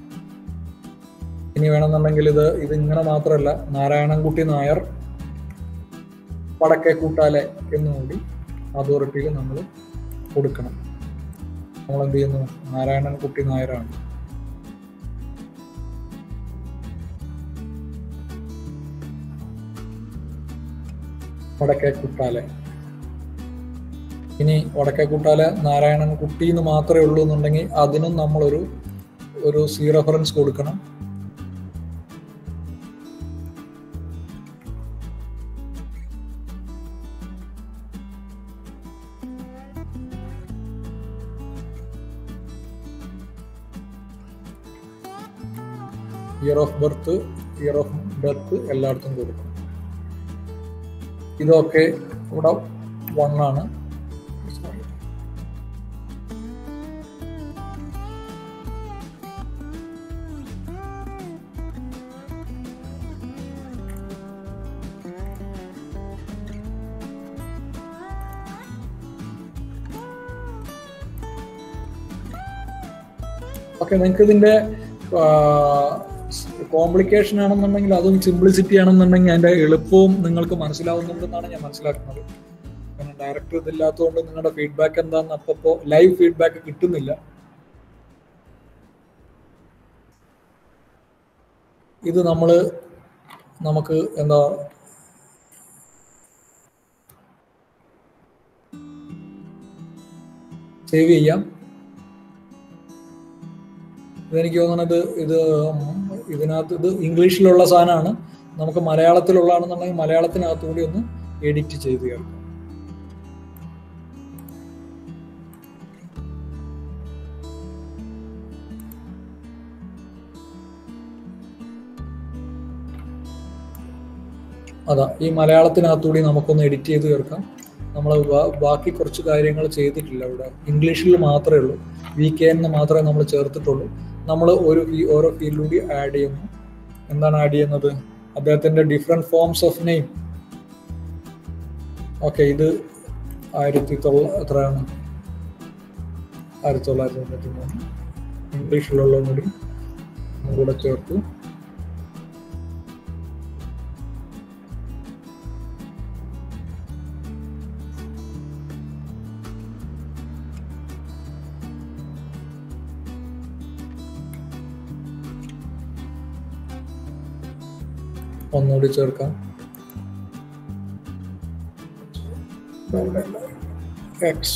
ഇനി വേണമെന്നുണ്ടെങ്കിൽ ഇത് ഇത് ഇങ്ങനെ മാത്രമല്ല നാരായണൻകുട്ടി നായർ വടക്കേ കൂട്ടാലെ എന്നുകൂടി അതോറിറ്റിയിൽ നമ്മൾ കൊടുക്കണം നമ്മൾ എന്ത് ചെയ്യുന്നു നാരായണൻകുട്ടി നായരാണ് വടക്കേ കുട്ടാലെ ഇനി വടക്കേ കുട്ടാലെ നാരായണൻ കുട്ടി എന്ന് മാത്രമേ ഉള്ളൂ എന്നുണ്ടെങ്കിൽ അതിനും നമ്മളൊരു ഒരു സി റെഫറൻസ് കൊടുക്കണം year of birth year of death എല്ലായിടത്തും കൊടുക്കണം ഇതൊക്കെ ഇവിടെ വൺ ആണ് ഓക്കെ നിങ്ങൾക്ക് ഇതിന്റെ കോംപ്ലിക്കേഷൻ ആണെന്നുണ്ടെങ്കിൽ അതും സിംപ്ലിസിറ്റി ആണെന്നുണ്ടെങ്കിൽ അതിന്റെ എളുപ്പവും നിങ്ങൾക്ക് മനസ്സിലാവുന്നുണ്ടെന്നാണ് ഞാൻ മനസ്സിലാക്കുന്നത് കാരണം ഡയറക്ടർ ഇതില്ലാത്തതുകൊണ്ട് നിങ്ങളുടെ ഫീഡ്ബാക്ക് എന്താണെന്ന് അപ്പപ്പോ ലൈവ് ഫീഡ്ബാക്ക് കിട്ടുന്നില്ല ഇത് നമ്മൾ നമുക്ക് എന്താ സേവ് ചെയ്യാം ഇതെനിക്ക് തോന്നുന്നത് ഇത് ഇതിനകത്ത് ഇത് ഇംഗ്ലീഷിലുള്ള സാധനമാണ് നമുക്ക് മലയാളത്തിലുള്ളതാണെന്നുണ്ടെങ്കിൽ മലയാളത്തിനകത്ത് കൂടി ഒന്ന് എഡിറ്റ് ചെയ്ത് ചേർക്കാം അതാ ഈ മലയാളത്തിനകത്തുകൂടി നമുക്കൊന്ന് എഡിറ്റ് ചെയ്ത് ചേർക്കാം നമ്മൾ ബാക്കി കുറച്ച് കാര്യങ്ങൾ ചെയ്തിട്ടില്ല ഇവിടെ ഇംഗ്ലീഷിൽ മാത്രമേ ഉള്ളൂ വി കെ എന്ന് മാത്രമേ നമ്മൾ ചേർത്തിട്ടുള്ളൂ നമ്മൾ ഒരു ഈ ഓരോ ഫീൽഡിലൂടെ ആഡ് ചെയ്യുന്നു എന്താണ് ആഡ് ചെയ്യുന്നത് അദ്ദേഹത്തിന്റെ different forms of name okay ഇത് ആയിരത്തി തൊള്ള എത്രയാണ് ആയിരത്തി തൊള്ളായിരത്തി തൊണ്ണൂറ്റി മൂന്ന് ഇംഗ്ലീഷിലുള്ളതും കൂടി കൂടെ ചേർത്തു ഒന്നുകൂടി ചേർക്കാം എക്സ്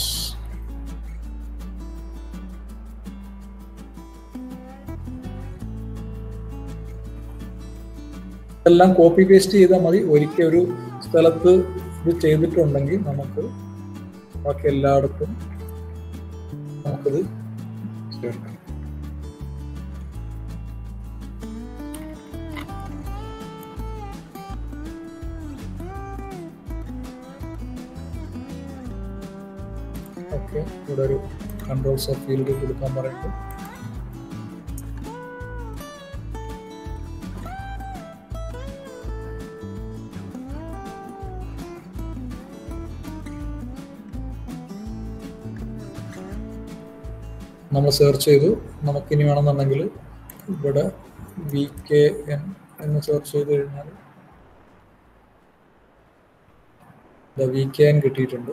എല്ലാം കോപ്പി പേസ്റ്റ് ചെയ്താൽ മതി ഒരിക്കൽ ഒരു സ്ഥലത്ത് ഇത് ചെയ്തിട്ടുണ്ടെങ്കിൽ നമുക്ക് ബാക്കി എല്ലായിടത്തും നമുക്കിത് ചേർക്കാം ഓക്കെ ഇവിടെ ഒരു കൺട്രോൾസ് ഓഫ് ഫീൽഡ് കൊടുക്കാൻ പറയുന്നത് നമ്മൾ സെർച്ച് ചെയ്തു നമുക്കിനി വേണമെന്നുണ്ടെങ്കിൽ ഇവിടെ വി കെ എൻ എന്ന് സെർച്ച് ചെയ്ത് കഴിഞ്ഞാൽ വി കെ എൻ കിട്ടിയിട്ടുണ്ട്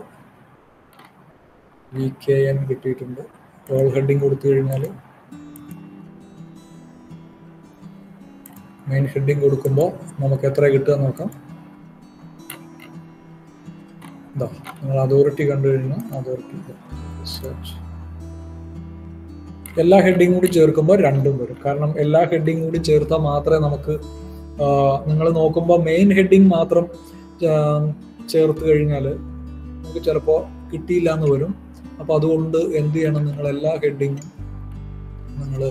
വി കെ എൻ കിട്ടിയിട്ടുണ്ട് ഓൾ ഹെഡിങ് കൊടുത്തു കഴിഞ്ഞാൽ മെയിൻ ഹെഡിങ് കൊടുക്കുമ്പോൾ നമുക്ക് എത്ര കിട്ടുക നോക്കാം ഇതാ നിങ്ങൾ അതോറിറ്റി കണ്ടു കഴിഞ്ഞാൽ അതോറിറ്റി സെർച്ച് എല്ലാ ഹെഡിങ് കൂടി ചേർക്കുമ്പോൾ രണ്ടും വരും കാരണം എല്ലാ ഹെഡിങ് കൂടി ചേർത്താൽ മാത്രമേ നമുക്ക് നിങ്ങൾ നോക്കുമ്പോൾ മെയിൻ ഹെഡിങ് മാത്രം ചേർത്ത് കഴിഞ്ഞാൽ നമുക്ക് ചിലപ്പോൾ കിട്ടിയില്ല എന്ന് വരും അപ്പോൾ അതുകൊണ്ട് എന്ത് ചെയ്യണം നിങ്ങൾ എല്ലാ ഹെഡിങ്ങും നിങ്ങൾ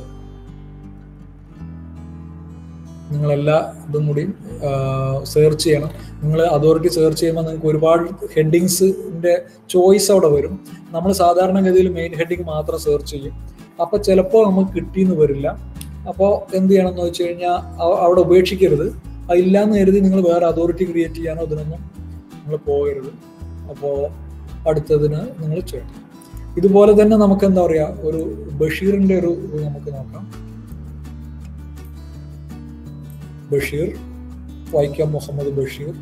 നിങ്ങളെല്ലാ ഇതും കൂടി സെർച്ച് ചെയ്യണം നിങ്ങൾ അതോറിറ്റി സെർച്ച് ചെയ്യുമ്പോൾ നിങ്ങൾക്ക് ഒരുപാട് ഹെഡിങ്സിന്റെ ചോയ്സ് അവിടെ വരും നമ്മൾ സാധാരണഗതിയിൽ മെയിൻ ഹെഡിങ് മാത്രം സെർച്ച് ചെയ്യും അപ്പൊ ചിലപ്പോൾ നമുക്ക് കിട്ടിയെന്ന് വരില്ല അപ്പോൾ എന്ത് ചെയ്യണം എന്ന് വെച്ച് കഴിഞ്ഞാൽ അവിടെ ഉപേക്ഷിക്കരുത് അതില്ലാന്ന് കരുതി നിങ്ങൾ വേറെ അതോറിറ്റി ക്രിയേറ്റ് ചെയ്യാനോ ഇതിനൊന്നും നിങ്ങൾ പോകരുത് അപ്പോൾ അടുത്തതിന് നിങ്ങൾ ചെയ്യണം ഇതുപോലെ തന്നെ നമുക്ക് എന്താ പറയാ ഒരു ബഷീറിന്റെ ഒരു ഇത് നമുക്ക് നോക്കാം ബഷീർ വൈക്കം മുഹമ്മദ് ബഷീർ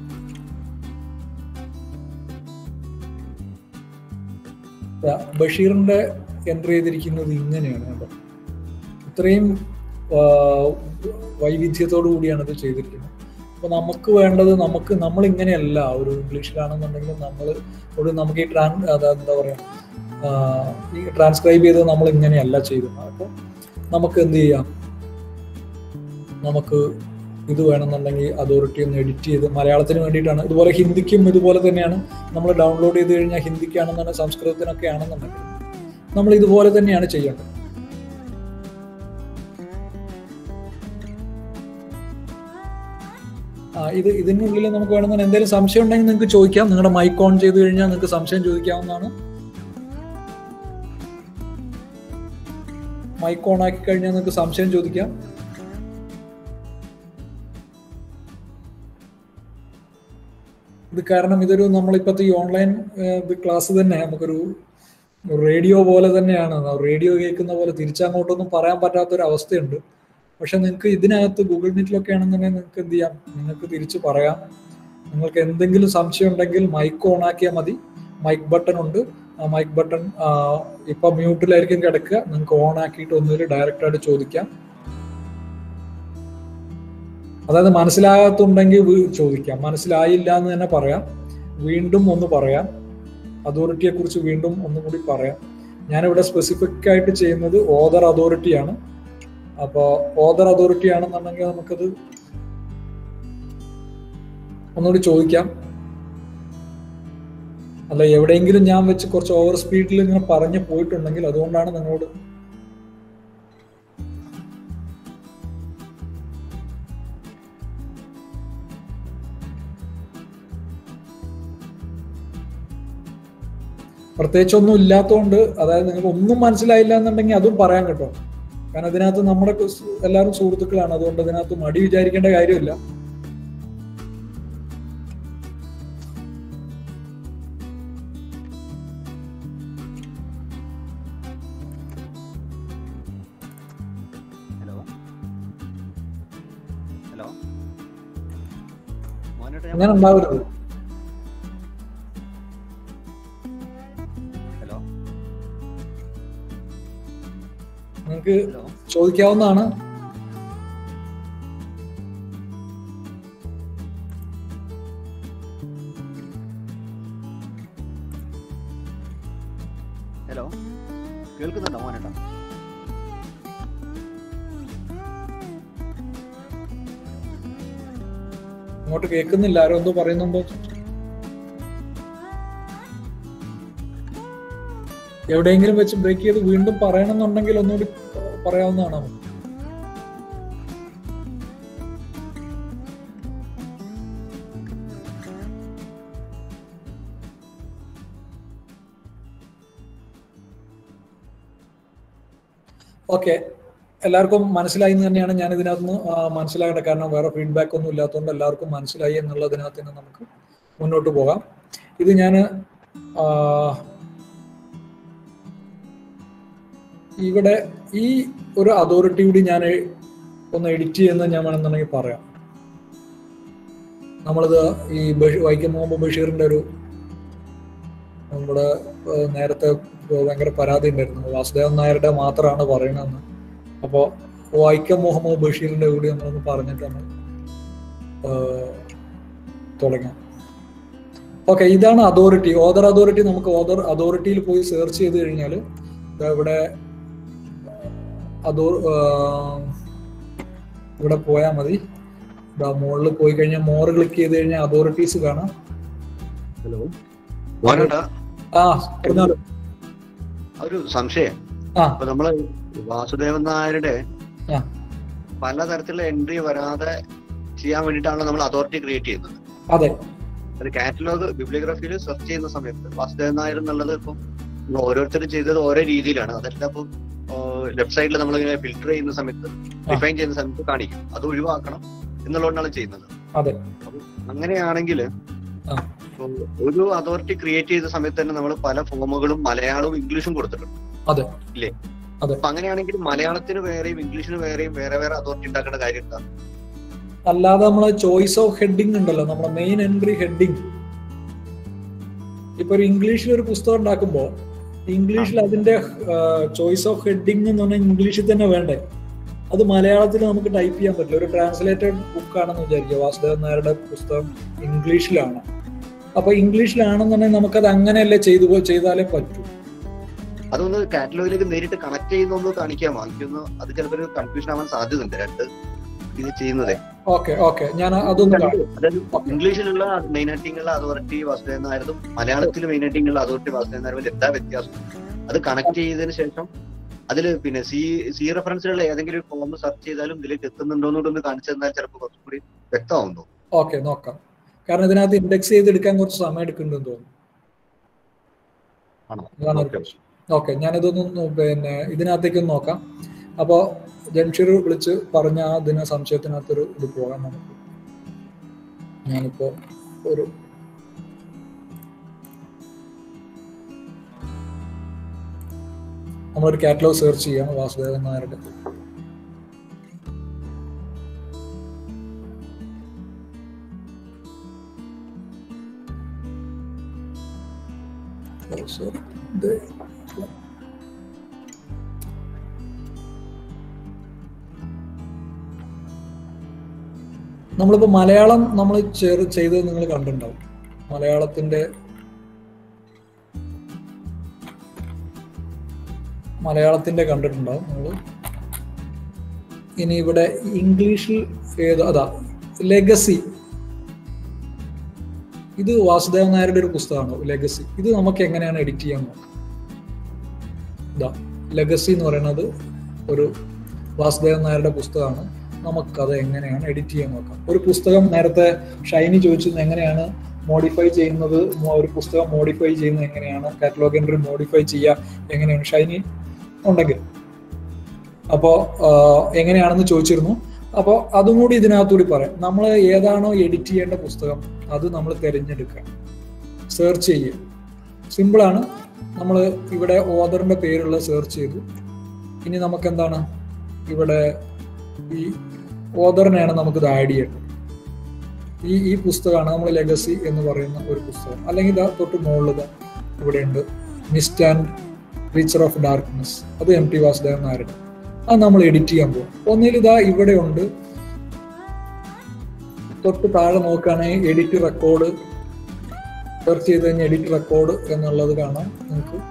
ബഷീറിന്റെ എൻട്രി ചെയ്തിരിക്കുന്നത് ഇങ്ങനെയാണ് കേട്ടോ ഇത്രയും വൈവിധ്യത്തോടു കൂടിയാണ് ഇത് ചെയ്തിരിക്കുന്നത് അപ്പൊ നമുക്ക് വേണ്ടത് നമുക്ക് നമ്മൾ ഇങ്ങനെയല്ല ഒരു ഇംഗ്ലീഷിലാണെന്നുണ്ടെങ്കിൽ നമ്മൾ ഒരു നമുക്ക് ഈ ട്രാൻ എന്താ പറയാ ഈ ട്രാൻസ്ക്രൈബ് ചെയ്തത് നമ്മൾ ഇങ്ങനെയല്ല ചെയ്യുന്നത് അപ്പോൾ നമുക്ക് എന്ത് ചെയ്യാം നമുക്ക് ഇത് വേണമെന്നുണ്ടെങ്കിൽ അതോറിറ്റി ഒന്ന് എഡിറ്റ് ചെയ്ത് മലയാളത്തിന് വേണ്ടിയിട്ടാണ് ഇതുപോലെ ഹിന്ദിക്കും ഇതുപോലെ തന്നെയാണ് നമ്മൾ ഡൗൺലോഡ് ചെയ്ത് കഴിഞ്ഞാൽ ഹിന്ദിക്കാണെന്നുണ്ടെങ്കിൽ സംസ്കൃതത്തിനൊക്കെ ആണെന്നുണ്ടെങ്കിൽ നമ്മൾ ഇതുപോലെ തന്നെയാണ് ചെയ്യേണ്ടത് ആ ഇത് ഇതിനുള്ളിൽ നമുക്ക് വേണമെന്ന് എന്തെങ്കിലും സംശയം ഉണ്ടെങ്കിൽ നിങ്ങൾക്ക് ചോദിക്കാം നിങ്ങളുടെ മൈക്ക് ഓൺ ചെയ്ത് കഴിഞ്ഞാൽ നിങ്ങൾക്ക് സംശയം ചോദിക്കാവുന്നതാണ് മൈക്ക് ഓൺ ആക്കി കഴിഞ്ഞാൽ നിങ്ങൾക്ക് സംശയം ചോദിക്കാം ഇത് കാരണം ഇതൊരു നമ്മളിപ്പോഴത്തെ ഈ ഓൺലൈൻ ക്ലാസ് തന്നെ നമുക്കൊരു റേഡിയോ പോലെ തന്നെയാണ് റേഡിയോ കേൾക്കുന്ന പോലെ തിരിച്ചങ്ങോട്ടൊന്നും പറയാൻ പറ്റാത്തൊരു അവസ്ഥയുണ്ട് പക്ഷെ നിങ്ങൾക്ക് ഇതിനകത്ത് ഗൂഗിൾ മീറ്റിലൊക്കെ ആണെന്നുണ്ടെങ്കിൽ നിങ്ങൾക്ക് എന്ത് ചെയ്യാം നിങ്ങൾക്ക് തിരിച്ച് പറയാം നിങ്ങൾക്ക് എന്തെങ്കിലും സംശയം ഉണ്ടെങ്കിൽ മൈക്ക് ഓൺ ആക്കിയാൽ മതി മൈക്ക് ബട്ടൺ ഉണ്ട് ആ മൈക്ക് ബട്ടൺ ഇപ്പൊ മ്യൂട്ടിലായിരിക്കും കിടക്കുക നിങ്ങൾക്ക് ഓൺ ആക്കിയിട്ട് ഒന്നുകിൽ ഡയറക്റ്റ് ആയിട്ട് ചോദിക്കാം അതായത് മനസ്സിലാകാത്തുണ്ടെങ്കിൽ ചോദിക്കാം മനസ്സിലായില്ല എന്ന് തന്നെ പറയാം വീണ്ടും ഒന്ന് പറയാം അതോറിറ്റിയെ കുറിച്ച് വീണ്ടും ഒന്നും കൂടി പറയാം ഞാനിവിടെ സ്പെസിഫിക് ആയിട്ട് ചെയ്യുന്നത് ഓദർ അതോറിറ്റിയാണ് അപ്പോൾ ഓദർ അതോറിറ്റി ആണെന്നുണ്ടെങ്കിൽ നമുക്കത് ഒന്നുകൂടി ചോദിക്കാം അല്ല എവിടെയെങ്കിലും ഞാൻ വെച്ച് കുറച്ച് ഓവർ സ്പീഡിൽ ഇങ്ങനെ പറഞ്ഞു പോയിട്ടുണ്ടെങ്കിൽ അതുകൊണ്ടാണ് നിങ്ങളോട് പ്രത്യേകിച്ചൊന്നും ഇല്ലാത്തതുകൊണ്ട് അതായത് നിങ്ങൾക്ക് ഒന്നും മനസ്സിലായില്ല എന്നുണ്ടെങ്കിൽ അതും പറയാൻ കേട്ടോ കാരണം ഇതിനകത്ത് നമ്മുടെ എല്ലാവരും സുഹൃത്തുക്കളാണ് അതുകൊണ്ട് ഇതിനകത്ത് മടി വിചാരിക്കേണ്ട കാര്യമില്ല ഹലോ ഹലോ മോനോട്ട് അങ്ങനെ ഉണ്ടാവരുത് ഹലോ നിങ്ങൾക്ക് ഹലോ ചോദിക്കാവുന്നതാണ് ഹലോ കേൾക്കുന്നുണ്ടോ മോനേട്ടാ ഇങ്ങോട്ട് കേൾക്കുന്നില്ല ആരോ എന്തോ പറയുന്നുണ്ടോ എവിടെയെങ്കിലും വെച്ച് ബ്രേക്ക് ചെയ്ത് വീണ്ടും പറയണമെന്നുണ്ടെങ്കിൽ ഒന്നുകൂടി പറയാവുന്നതാണ് നമുക്ക് ഓക്കെ എല്ലാവർക്കും മനസ്സിലായി എന്ന് തന്നെയാണ് ഞാൻ ഇതിനകത്ത് മനസ്സിലാകേണ്ടത് കാരണം വേറെ ഫീഡ്ബാക്ക് ഒന്നും ഇല്ലാത്തതുകൊണ്ട് എല്ലാവർക്കും മനസ്സിലായി എന്നുള്ളതിനകത്ത് നിന്ന് നമുക്ക് മുന്നോട്ട് പോകാം ഇത് ഞാൻ ഇവിടെ ഈ ഒരു അതോറിറ്റി കൂടി ഞാൻ ഒന്ന് എഡിറ്റ് ചെയ്യുന്ന ഞാൻ വേണമെന്നുണ്ടെങ്കിൽ പറയാം നമ്മളിത് ഈ ബഷീർ വൈക്കം മുഹമ്മദ് ബഷീറിന്റെ ഒരു നമ്മുടെ ഏഹ്, നേരത്തെ ഭയങ്കര പരാതി ഉണ്ടായിരുന്നു വാസുദേവൻ നായരുടെ മാത്രമാണ് പറയണതെന്ന് അപ്പോൾ വൈക്കം മുഹമ്മദ് ബഷീറിന്റെ കൂടി നമ്മളൊന്ന് പറഞ്ഞിട്ട് നമ്മൾ ഏഹ്, തുടങ്ങാം ഓക്കെ ഇതാണ് അതോറിറ്റി ഓദർ അതോറിറ്റി നമുക്ക് ഓദർ അതോറിറ്റിയിൽ പോയി സെർച്ച് ചെയ്ത് കഴിഞ്ഞാൽ ഇവിടെ അതോ ആഹ്, ഇവിടെ പോയാൽ മതി ഇതാ മുകളിൽ പോയി കഴിഞ്ഞാൽ മോറ് ക്ലിക്ക് ചെയ്ത് കഴിഞ്ഞാൽ അതോറിറ്റീസ് കാണാം ഹലോ മോനേട്ടാ ആ പറഞ്ഞാലോ ഒരു സംശയം ആ അപ്പൊ നമ്മള് വാസുദേവൻ നായരുടെ ആ. പലതരത്തിലുള്ള എൻട്രി വരാതെ ചെയ്യാൻ വേണ്ടിയിട്ടാണല്ലോ നമ്മൾ അതോറിറ്റി ക്രിയേറ്റ് ചെയ്യുന്നത് അതെ ഒരു കാറ്റലോഗ് ബിബ്ലിയോഗ്രഫിയിൽ സെർച്ച് ചെയ്യുന്ന സമയത്ത് വാസുദേവൻ നായർ എന്നുള്ളത് ഇപ്പം നമ്മൾ ഓരോരുത്തരും ചെയ്തത് ഓരോ രീതിയിലാണ് അതെല്ലാം ഇപ്പം ലെഫ്റ്റ് സൈഡിൽ നമ്മൾ ഇങ്ങനെ ഫിൽറ്റർ ചെയ്യുന്ന സമയത്ത് ഡിഫൈൻ ചെയ്യുന്ന സമയത്ത് കാണിക്കും അത് ഒഴിവാക്കണം എന്നുള്ളതുകൊണ്ടാണ് ചെയ്യുന്നത് അതെ അങ്ങനെയാണെങ്കിൽ ആ. ഒരു അതോറിറ്റി ക്രിയേറ്റ് ചെയ്ത സമയത്ത് തന്നെ നമ്മൾ പല ഫോമുകളും മലയാളവും ഇംഗ്ലീഷും കൊടുത്തിട്ടുണ്ട് അതെ. ഇല്ലേ അതെ. അപ്പൊ അങ്ങനെയാണെങ്കിൽ മലയാളത്തിന് വേറെയും ഇംഗ്ലീഷിന് വേറെയും വേറെ വേറെ അതോറിറ്റി ഉണ്ടാക്കേണ്ട കാര്യം എന്താ അല്ലാതെ നമ്മളെ ചോയ്സ് ഓഫ് ഹെഡിങ് ഉണ്ടല്ലോ നമ്മുടെ മെയിൻ എൻട്രി ഹെഡിങ് ഇപ്പൊ ഒരു ഇംഗ്ലീഷിൽ ഒരു പുസ്തകം ഉണ്ടാക്കുമ്പോൾ ഇംഗ്ലീഷിൽ അതിന്റെ ചോയ്സ് ഓഫ് ഹെഡിങ് എന്ന് പറഞ്ഞാൽ ഇംഗ്ലീഷിൽ തന്നെ വേണ്ടേ അത് മലയാളത്തിൽ നമുക്ക് ടൈപ്പ് ചെയ്യാൻ പറ്റില്ല ഒരു ട്രാൻസ്ലേറ്റഡ് ബുക്കാണെന്ന് വിചാരിക്കുക വാസുദേവൻ നായരുടെ പുസ്തകം ഇംഗ്ലീഷിലാണ് അപ്പൊ ഇംഗ്ലീഷിലാണെന്നുണ്ടെങ്കിൽ നമുക്കത് അങ്ങനെയല്ലേ ചെയ്തു പോ- ചെയ്താലേ പറ്റൂ അതൊന്ന് കാറ്റലോഗിലേക്ക് നേരിട്ട് കണക്ട് ചെയ്യുന്നൊന്ന് കാണിക്കാമോ എനിക്കൊന്ന് അത് ചിലപ്പോൾ ഒരു കൺഫ്യൂഷൻ ആവാൻ സാധ്യതയുണ്ട് രണ്ട് ഇത് ചെയ്യുന്നതേ ഓക്കെ ഓക്കെ ഞാൻ അതൊന്ന് കാണാം. അതായത് ഇംഗ്ലീഷിലുള്ള മെയിൻ ആയിട്ടിങ്ങുള്ള അതോറിറ്റി വാസുദേവൻ നായരും മലയാളത്തിൽ മെയിൻ ആയിട്ടിങ്ങുള്ള അതോറിറ്റി വാസുദേവൻ നായരും എന്താ വ്യത്യാസം അത് കണക്ട് ചെയ്തതിന് ശേഷം അതിൽ പിന്നെ സി സി റെഫറൻസിലുള്ള ഏതെങ്കിലും ഫോം സെർച്ച് ചെയ്താലും ഇതിലേക്ക് എത്തുന്നുണ്ടോന്നുകൂടെ ഒന്ന് കാണിച്ചു തന്നാൽ ചിലപ്പോൾ കുറച്ചും കൂടി വ്യക്തമാവും തോന്നും ഓക്കെ നോക്കാം കാരണം ഇതിനകത്ത് ഇൻഡെക്സ് ചെയ്തെടുക്കാൻ കുറച്ച് സമയം എടുക്കുന്നുണ്ടെന്ന് തോന്നുന്നു ആണോ അതാണ് ഒരു Okay. പ്രശ്നം ഓക്കെ ഞാനിതൊന്നും നോ- പിന്നെ ഇതിനകത്തേക്കൊന്ന് നോക്കാം അപ്പോൾ ജംഷീർ വിളിച്ച് പറഞ്ഞ ആ ദിന സംശയത്തിനകത്തൊരു ഇത് പോകാം നമുക്ക് ഞാനിപ്പോ ഒരു നമ്മളൊരു കാറ്റലോഗ് സെർച്ച് ചെയ്യാം വാസുദേവൻ നായരുടെ Oh, sorry. The- നമ്മളിപ്പോ മലയാളം നമ്മൾ ചേർ ചെയ്തത് നിങ്ങൾ കണ്ടിട്ടുണ്ടാവും മലയാളത്തിന്റെ മലയാളത്തിന്റെ കണ്ടിട്ടുണ്ടാവും നിങ്ങൾ ഇനി ഇവിടെ ഇംഗ്ലീഷിൽ ഏത് അതാ ലെഗസി ഇത് വാസുദേവൻ നായരുടെ ഒരു പുസ്തകമാണ് ലെഗസി ഇത് നമുക്ക് എങ്ങനെയാണ് എഡിറ്റ് ചെയ്യാൻ നോക്കാം ഇതാ ലെഗസി എന്ന് പറയുന്നത് ഒരു വാസുദേവൻ നായരുടെ പുസ്തകമാണ് നമുക്കത് എങ്ങനെയാണ് എഡിറ്റ് ചെയ്യാൻ നോക്കാം ഒരു പുസ്തകം നേരത്തെ ഷൈനി ചോദിച്ചത് എങ്ങനെയാണ് മോഡിഫൈ ചെയ്യുന്നത് മോ- ഒരു പുസ്തകം മോഡിഫൈ ചെയ്യുന്നത് എങ്ങനെയാണ് കാറ്റലോഗ് എൻട്രി മോഡിഫൈ ചെയ്യുക എങ്ങനെയാണ് ഷൈനി ഉണ്ടെങ്കിൽ അപ്പോൾ എങ്ങനെയാണെന്ന് ചോദിച്ചിരുന്നു അപ്പോൾ അതും കൂടി ഇതിനകത്തുകൂടി പറയാം നമ്മൾ ഏതാണോ എഡിറ്റ് ചെയ്യേണ്ട പുസ്തകം അത് നമ്മൾ തിരഞ്ഞെടുക്കുക സെർച്ച് ചെയ്യുക സിമ്പിളാണ് നമ്മൾ ഇവിടെ ഓദറിന്റെ പേരുള്ള സെർച്ച് ചെയ്തു ഇനി നമുക്ക് എന്താണ് ഇവിടെ ഈ ഓദറിനെയാണ് നമുക്കിത് ആഡ് ചെയ്യേണ്ടത് ഈ ഈ പുസ്തകമാണ് നമ്മൾ ലെഗസി എന്ന് പറയുന്ന ഒരു പുസ്തകം അല്ലെങ്കിൽ ഇതാ തൊട്ട് മുകളിൽ ഇതാ ഇവിടെയുണ്ട് mist and creature of darkness അത് എം ടി വാസുദേവൻ നായരുടെ അത് നമ്മൾ എഡിറ്റ് ചെയ്യാൻ പോകും ഒന്നിൽ ഇതാ ഇവിടെ ഉണ്ട് തൊട്ട് താഴെ നോക്കുകയാണെങ്കിൽ എഡിറ്റ് റെക്കോർഡ് സെർച്ച് ചെയ്ത് കഴിഞ്ഞാൽ എഡിറ്റ് റെക്കോർഡ് എന്നുള്ളത് കാണാം നിങ്ങൾക്ക്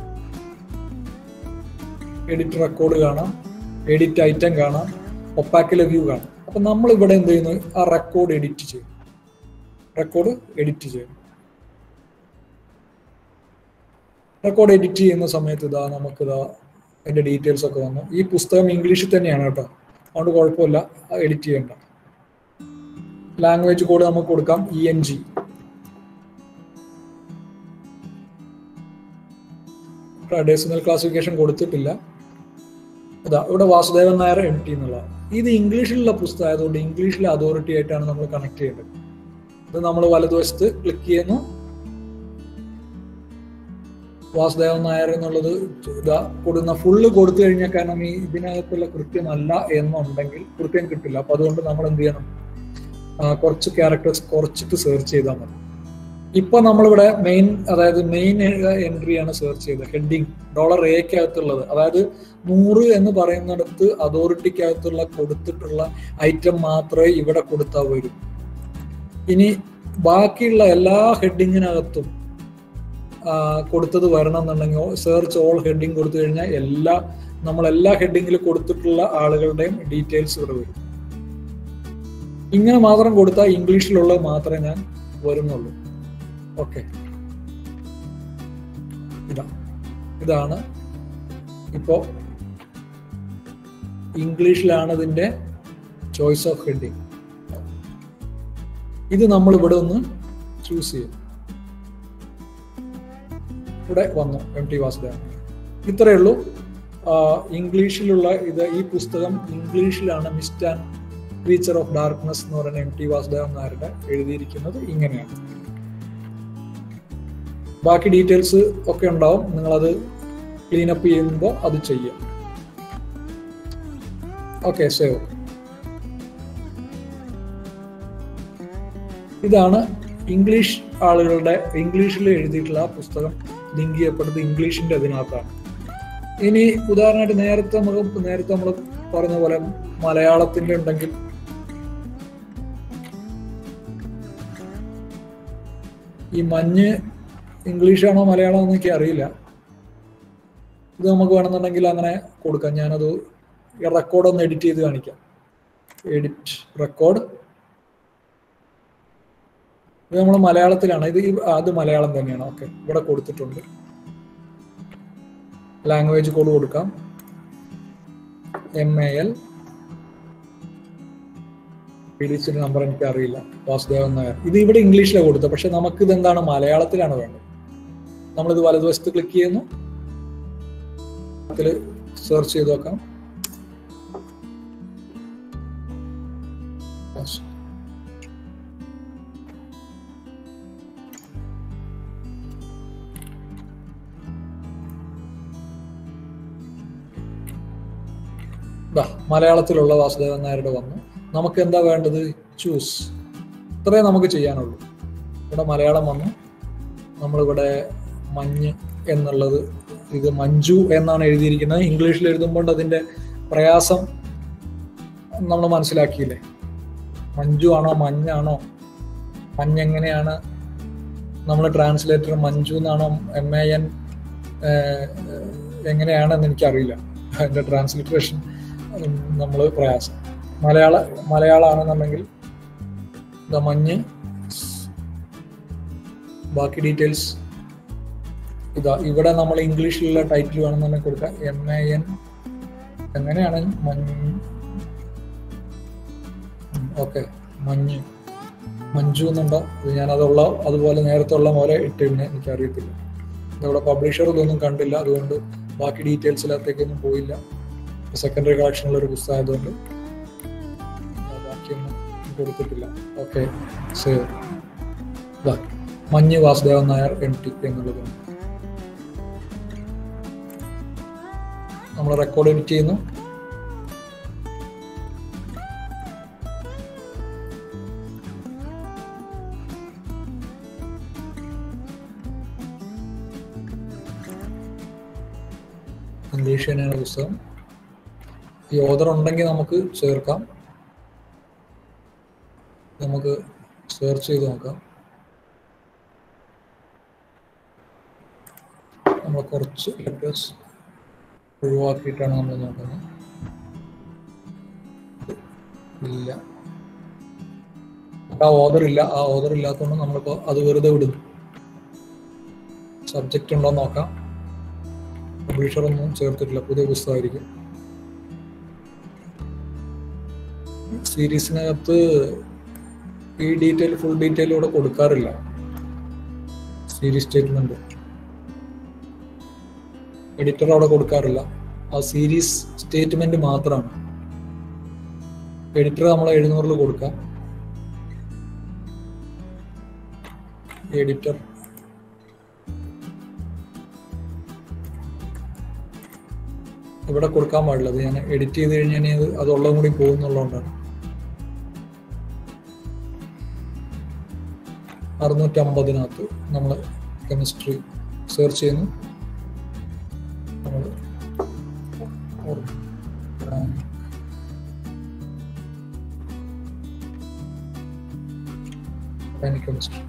എഡിറ്റ് റെക്കോർഡ് കാണാം എഡിറ്റ് ഐറ്റം കാണാം ഒപ്പാക്കിലെ വ്യൂ കാണാം അപ്പൊ നമ്മൾ ഇവിടെ എന്ത് ചെയ്യുന്നു ആ റെക്കോർഡ് എഡിറ്റ് ചെയ്യും റെക്കോർഡ് എഡിറ്റ് ചെയ്യും റെക്കോർഡ് എഡിറ്റ് ചെയ്യുന്ന സമയത്ത് ഇതാ നമുക്കിതാ അതിന്റെ ഡീറ്റെയിൽസ് ഒക്കെ വന്നു ഈ പുസ്തകം ഇംഗ്ലീഷിൽ തന്നെയാണ് കേട്ടോ അതുകൊണ്ട് കുഴപ്പമില്ല എഡിറ്റ് ചെയ്യണ്ട ലാംഗ്വേജ് കോഡ് നമുക്ക് കൊടുക്കാം E N G decimal classification കൊടുത്തിട്ടില്ല ഇതാ ഇവിടെ വാസുദേവൻ നായർ എം ടി എന്നുള്ള ഇത് ഇംഗ്ലീഷിലുള്ള പുസ്തകം ആയതുകൊണ്ട് ഇംഗ്ലീഷിലെ അതോറിറ്റി ആയിട്ടാണ് നമ്മൾ കണക്ട് ചെയ്യേണ്ടത് ഇത് നമ്മൾ വലതുവശത്ത് ക്ലിക്ക് ചെയ്യുന്നു വാസുദേവൻ നായർ എന്നുള്ളത് ഇതാ കൊടുക്കുന്ന ഫുള്ള് കൊടുത്തു കഴിഞ്ഞാൽ കാരണം ഈ ഇതിനകത്തുള്ള കൃത്യമല്ല എന്നുണ്ടെങ്കിൽ കൃത്യം കിട്ടില്ല അപ്പൊ അതുകൊണ്ട് നമ്മൾ എന്ത് ചെയ്യണം ആ, കുറച്ച് ക്യാരക്ടേഴ്സ് കുറച്ചിട്ട് സെർച്ച് ചെയ്താൽ മതി ഇപ്പൊ നമ്മളിവിടെ മെയിൻ അതായത് മെയിൻ എൻട്രിയാണ് സെർച്ച് ചെയ്തത് ഹെഡിങ് ഡോളർ എക്കകത്തുള്ളത് അതായത് നൂറ് എന്ന് പറയുന്നിടത്ത് അതോറിറ്റിക്കകത്തുള്ള കൊടുത്തിട്ടുള്ള ഐറ്റം മാത്രമേ ഇവിടെ കൊടുത്താൽ വരൂ ഇനി ബാക്കിയുള്ള എല്ലാ ഹെഡിങ്ങിനകത്തും ആ, കൊടുത്തത് വരണം എന്നുണ്ടെങ്കിൽ സെർച്ച് ഓൾ ഹെഡിങ് കൊടുത്തു കഴിഞ്ഞാൽ എല്ലാ നമ്മൾ എല്ലാ ഹെഡിങ്ങിൽ കൊടുത്തിട്ടുള്ള ആളുകളുടെയും ഡീറ്റെയിൽസ് ഇവിടെ വരും ഇങ്ങനെ മാത്രം കൊടുത്താൽ ഇംഗ്ലീഷിലുള്ളത് മാത്രമേ ഞാൻ വരുന്നുള്ളൂ ഓക്കെ ഇതാ ഇതാണ് ഇപ്പോ ഇംഗ്ലീഷിലാണ് ഇതിന്റെ ചോയ്സ് ഓഫ് ഹെഡിങ് ഇത് നമ്മൾ ഇവിടെ ഒന്ന് ചൂസ് ചെയ്യും ഇവിടെ വന്നു എം ടി വാസുദേവൻ ഇത്രയേ ഉള്ളൂ ആ, ഇംഗ്ലീഷിലുള്ള ഇത് ഈ പുസ്തകം ഇംഗ്ലീഷിലാണ് mist and creature of darkness എന്ന് പറയുന്ന എം ടി വാസുദേവൻ നായരുടെ എഴുതിയിരിക്കുന്നത് ഇങ്ങനെയാണ് ബാക്കി ഡീറ്റെയിൽസ് ഒക്കെ ഉണ്ടാവും നിങ്ങളത് ക്ലീനപ്പ് ചെയ്യുമ്പോൾ അത് ചെയ്യാം ഓക്കെ സേവ് ഇതാണ് ഇംഗ്ലീഷ് ആളുകളുടെ ഇംഗ്ലീഷിൽ എഴുതിയിട്ടുള്ള ആ പുസ്തകം ലിങ്ക് ചെയ്യപ്പെടുന്നത് ഇംഗ്ലീഷിന്റെ അതിനകത്താണ് ഇനി ഉദാഹരണമായിട്ട് നേരത്തെ നമുക്ക് നേരത്തെ നമ്മൾ പറഞ്ഞ പോലെ മലയാളത്തിന്റെ ഉണ്ടെങ്കിൽ ഈ മഞ്ഞ് ഇംഗ്ലീഷാണോ മലയാളമോ എന്ന് എനിക്ക് അറിയില്ല ഇത് നമുക്ക് വേണമെന്നുണ്ടെങ്കിൽ അങ്ങനെ കൊടുക്കാം ഞാനത് ഈ റെക്കോർഡ് ഒന്ന് എഡിറ്റ് ചെയ്ത് കാണിക്കാം എഡിറ്റ് റെക്കോർഡ് ഇത് നമ്മൾ മലയാളത്തിലാണ് ഇത് ഈ- അത് മലയാളം തന്നെയാണ് ഓക്കെ ഇവിടെ കൊടുത്തിട്ടുണ്ട് ലാംഗ്വേജ് കോഡ് കൊടുക്കാം എം എ എൽ പീഡിച്ചിന്റെ നമ്പർ എനിക്ക് അറിയില്ല വാസുദേവൻ നായർ ഇത് ഇവിടെ ഇംഗ്ലീഷിലാണ് കൊടുത്തത് പക്ഷെ നമുക്ക് ഇത് എന്താണ് മലയാളത്തിലാണ് വേണ്ടത് നമ്മളിത് വലതുവശത്ത് ക്ലിക്ക് ചെയ്യുന്നു അതിൽ സെർച്ച് ചെയ്ത് നോക്കാം ദാ, മലയാളത്തിലുള്ള വാസുദേവൻ നായരുടെ വന്നു നമുക്ക് എന്താ വേണ്ടത് ചൂസ് ഇത്രേ നമുക്ക് ചെയ്യാനുള്ളൂ ഇവിടെ മലയാളം വന്നു നമ്മളിവിടെ മഞ്ഞ് എന്നുള്ളത് ഇത് മഞ്ജു എന്നാണ് എഴുതിയിരിക്കുന്നത് ഇംഗ്ലീഷിൽ എഴുതുമ്പോൾ അതിന്റെ പ്രയാസം നമ്മൾ മനസ്സിലാക്കിയില്ലേ മഞ്ജു ആണോ മഞ്ഞാണോ മഞ്ഞ് എങ്ങനെയാണ് നമ്മൾ ട്രാൻസ്ലേറ്റർ മഞ്ജു എന്നാണോ എം എ എൻ എങ്ങനെയാണെന്ന് എനിക്കറിയില്ല അതിന്റെ ട്രാൻസ്ലിറ്ററേഷൻ നമ്മൾ പ്രയാസം മലയാള മലയാളമാണെന്നുണ്ടെങ്കിൽ ദ മഞ്ഞ് ബാക്കി ഡീറ്റെയിൽസ് ഇതാ ഇവിടെ നമ്മൾ ഇംഗ്ലീഷിലുള്ള ടൈറ്റിൽ വേണമെന്നുണ്ടെങ്കിൽ കൊടുക്കാം എം എ എൻ എങ്ങനെയാണ് മഞ്ഞ് ഓക്കെ മഞ്ഞ് മഞ്ജു എന്നുണ്ടോ ഇത് ഞാനതുള്ള അതുപോലെ നേരത്തെ ഉള്ള പോലെ ഇട്ടിരുന്നെ എനിക്കറിയത്തില്ല ഇവിടെ പബ്ലിഷർ ഇതൊന്നും കണ്ടില്ല അതുകൊണ്ട് ബാക്കി ഡീറ്റെയിൽസിലകത്തേക്കൊന്നും പോയില്ല സെക്കൻഡറി കളക്ഷനുള്ള ഒരു പുസ്തകം ആയതുകൊണ്ട് ബാക്കിയൊന്നും കൊടുത്തിട്ടില്ല ഓക്കെ സേവ് മഞ്ഞ് വാസുദേവൻ നായർ എം ടി എന്നുള്ളതാണ് നമ്മൾ റെക്കോർഡ് എഡിറ്റ് ചെയ്യുന്നു ഇംഗ്ലീഷ് തന്നെയാണ് പുസ്തകം ഈ ഓർഡർ ഉണ്ടെങ്കിൽ നമുക്ക് ചേർക്കാം നമുക്ക് സെർച്ച് ചെയ്ത് നോക്കാം നമ്മൾ കുറച്ച് ലെറ്റേഴ്സ് ഒഴിവാക്കിയിട്ടാണ് നമ്മൾ നോക്കുന്നത് ഇല്ല ആ ഓർഡർ ഇല്ല ആ ഓർഡർ ഇല്ലാത്തതുകൊണ്ട് നമ്മളിപ്പോൾ അത് വെറുതെ വിടുന്നു സബ്ജക്റ്റ് ഉണ്ടോ എന്ന് നോക്കാം പബ്ലിഷർ ഒന്നും ചേർത്തിട്ടില്ല പുതിയ പുസ്തകമായിരിക്കും സീരീസിനകത്ത് ഈ ഡീറ്റെയിൽ ഫുൾ ഡീറ്റെയിൽ ഇവിടെ കൊടുക്കാറില്ല സീരീസ് സ്റ്റേറ്റ്മെന്റ് എഡിറ്റർ അവിടെ കൊടുക്കാറില്ല ആ സീരീസ് സ്റ്റേറ്റ്മെന്റ് മാത്രമാണ് എഡിറ്റർ നമ്മൾ എഴുന്നൂറിൽ കൊടുക്കാം എഡിറ്റർ ഇവിടെ കൊടുക്കാൻ പാടില്ല അത് ഞാൻ എഡിറ്റ് ചെയ്ത് കഴിഞ്ഞാൽ ഇനി അത് അതുള്ളതും കൂടി പോകുന്നുള്ളതുകൊണ്ടാണ് അറുന്നൂറ്റമ്പതിനകത്ത് നമ്മൾ കെമിസ്ട്രി സെർച്ച് ചെയ്യുന്നു നമ്മൾ organic chemistry.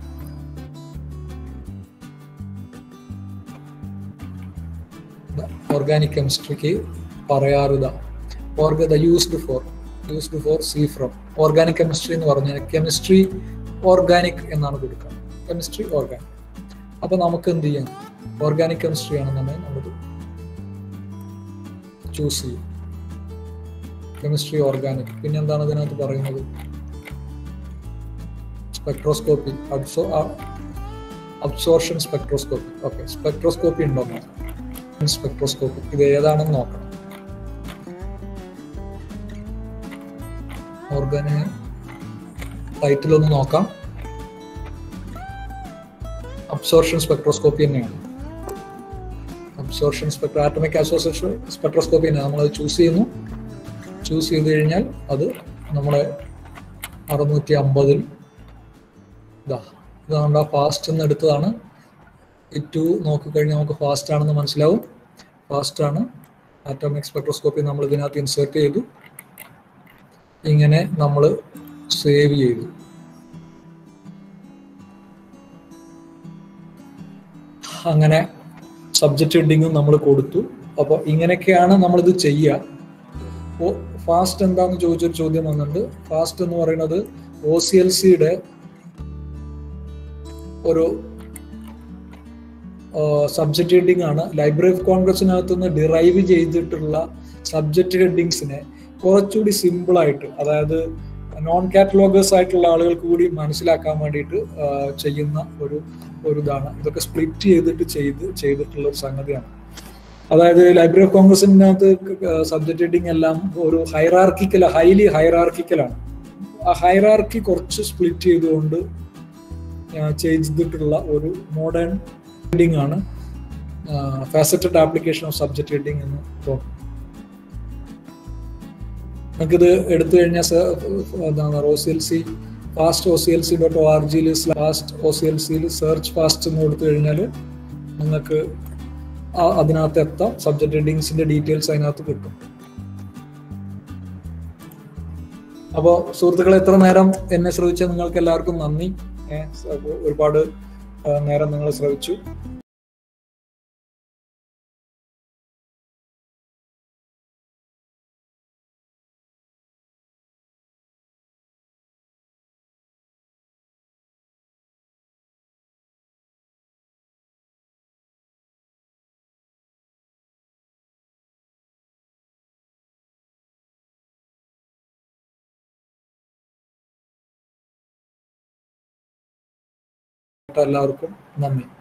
ഓർഗാനിക് കെമിസ്ട്രിക്ക് പറയാറുത org the used for used for C from organic chemistry എന്ന് പറഞ്ഞാൽ കെമിസ്ട്രി ഓർഗാനിക് എന്നാണ് കൊടുക്കുക കെമിസ്ട്രി ഓർഗാനിക് അപ്പൊ നമുക്ക് എന്ത് ചെയ്യാം ഓർഗാനിക് കെമിസ്ട്രി ആണെന്നുണ്ടെങ്കിൽ നമ്മൾ ചൂസ് ചെയ്യും കെമിസ്ട്രി ഓർഗാനിക് പിന്നെ എന്താണ് ഇതിനകത്ത് പറയുന്നത് spectroscopy abso absorption spectroscopy okay spectroscopy ഉണ്ടോ നോക്കാം സ്പെക്ട്രോസ്കോപ്പി ഇത് ഏതാണെന്ന് നോക്കണം ഓർഗാന് ടൈറ്റിൽ ഒന്ന് നോക്കാം അബ്സോർഷൻ സ്പെക്ട്രോസ്കോപ്പി തന്നെയാണ് absorption spectro atomic association spectroscopy തന്നെ നമ്മളത് ചൂസ് ചെയ്യുന്നു ചൂസ് ചെയ്ത് കഴിഞ്ഞാൽ അത് നമ്മളെ അറുന്നൂറ്റി അമ്പതിൽ ഇതാ ഇത് നമ്മുടെ ഫാസ്റ്റ് എന്ന് എടുത്തതാണ് ഈ ടു നോക്കിക്കഴിഞ്ഞാൽ നമുക്ക് ഫാസ്റ്റ് ആണെന്ന് മനസ്സിലാവും ഫാസ്റ്റ് ആണ് ആറ്റോമിക് സ്പെക്ട്രോസ്കോപ്പി നമ്മൾ ഇതിനകത്ത് ഇൻസേർട്ട് ചെയ്തു ഇങ്ങനെ നമ്മൾ സേവ് ചെയ്തു അങ്ങനെ സബ്ജക്റ്റ് ഹെഡിങ്ങും നമ്മൾ കൊടുത്തു അപ്പോൾ ഇങ്ങനെയൊക്കെയാണ് നമ്മളിത് ചെയ്യുക ഓ ഫാസ്റ്റ് എന്താന്ന് ചോദിച്ചൊരു ചോദ്യം വന്നിട്ടുണ്ട് ഫാസ്റ്റ് എന്ന് പറയുന്നത് ഒ സി എൽ സിയുടെ ഒരു സബ്ജക്റ്റ് ഹെഡിങ് ആണ് ലൈബ്രറി ഓഫ് കോൺഗ്രസിനകത്ത് നിന്ന് ഡിറൈവ് ചെയ്തിട്ടുള്ള സബ്ജക്റ്റ് ഹെഡിങ്സിനെ കുറച്ചുകൂടി സിമ്പിൾ ആയിട്ട് അതായത് നോൺ കാറ്റലോഗേഴ്സ് ആയിട്ടുള്ള ആളുകൾക്ക് കൂടി മനസ്സിലാക്കാൻ വേണ്ടിയിട്ട് ചെയ്യുന്ന ഒരു ഒരു ഇതാണ് ഇതൊക്കെ സ്പ്ലിറ്റ് ചെയ്തിട്ട് ചെയ്ത് ചെയ്തിട്ടുള്ള ഒരു സംഗതിയാണ് അതായത് ലൈബ്രറി ഓഫ് കോൺഗ്രസിനകത്ത് സബ്ജക്റ്റ് ഹെഡിങ് എല്ലാം ഒരു ഹൈറാർക്കിക്കൽ ഹൈലി ഹൈറാർക്കിക്കലാണ് ആ ഹൈറാർക്കി കുറച്ച് സ്പ്ലിറ്റ് ചെയ്തുകൊണ്ട് ചെയ്തിട്ടുള്ള ഒരു മോഡേൺ ഹെഡിങ് ആണ് faceted application of subject heading എന്ന് തോന്നുന്നു നമുക്കിത് എടുത്തു കഴിഞ്ഞാൽ എന്താണ് O C L C fast O C L C dot O R ജിയിൽ ഫാസ്റ്റ് ഒ സി എൽ സിയിൽ സെർച്ച് ഫാസ്റ്റ് എന്ന് കൊടുത്തു കഴിഞ്ഞാൽ നിങ്ങൾക്ക് അതിനകത്ത് എത്താം സബ്ജക്ട് ഹെഡിങ്സിന്റെ ഡീറ്റെയിൽസ് അതിനകത്ത് കിട്ടും അപ്പോൾ സുഹൃത്തുക്കളെ എത്ര നേരം എന്നെ ശ്രമിച്ച നിങ്ങൾക്ക് എല്ലാവർക്കും നന്ദി ഒരുപാട് നേരം നിങ്ങൾ ശ്രമിച്ചു എല്ലാവർക്കും നന്ദി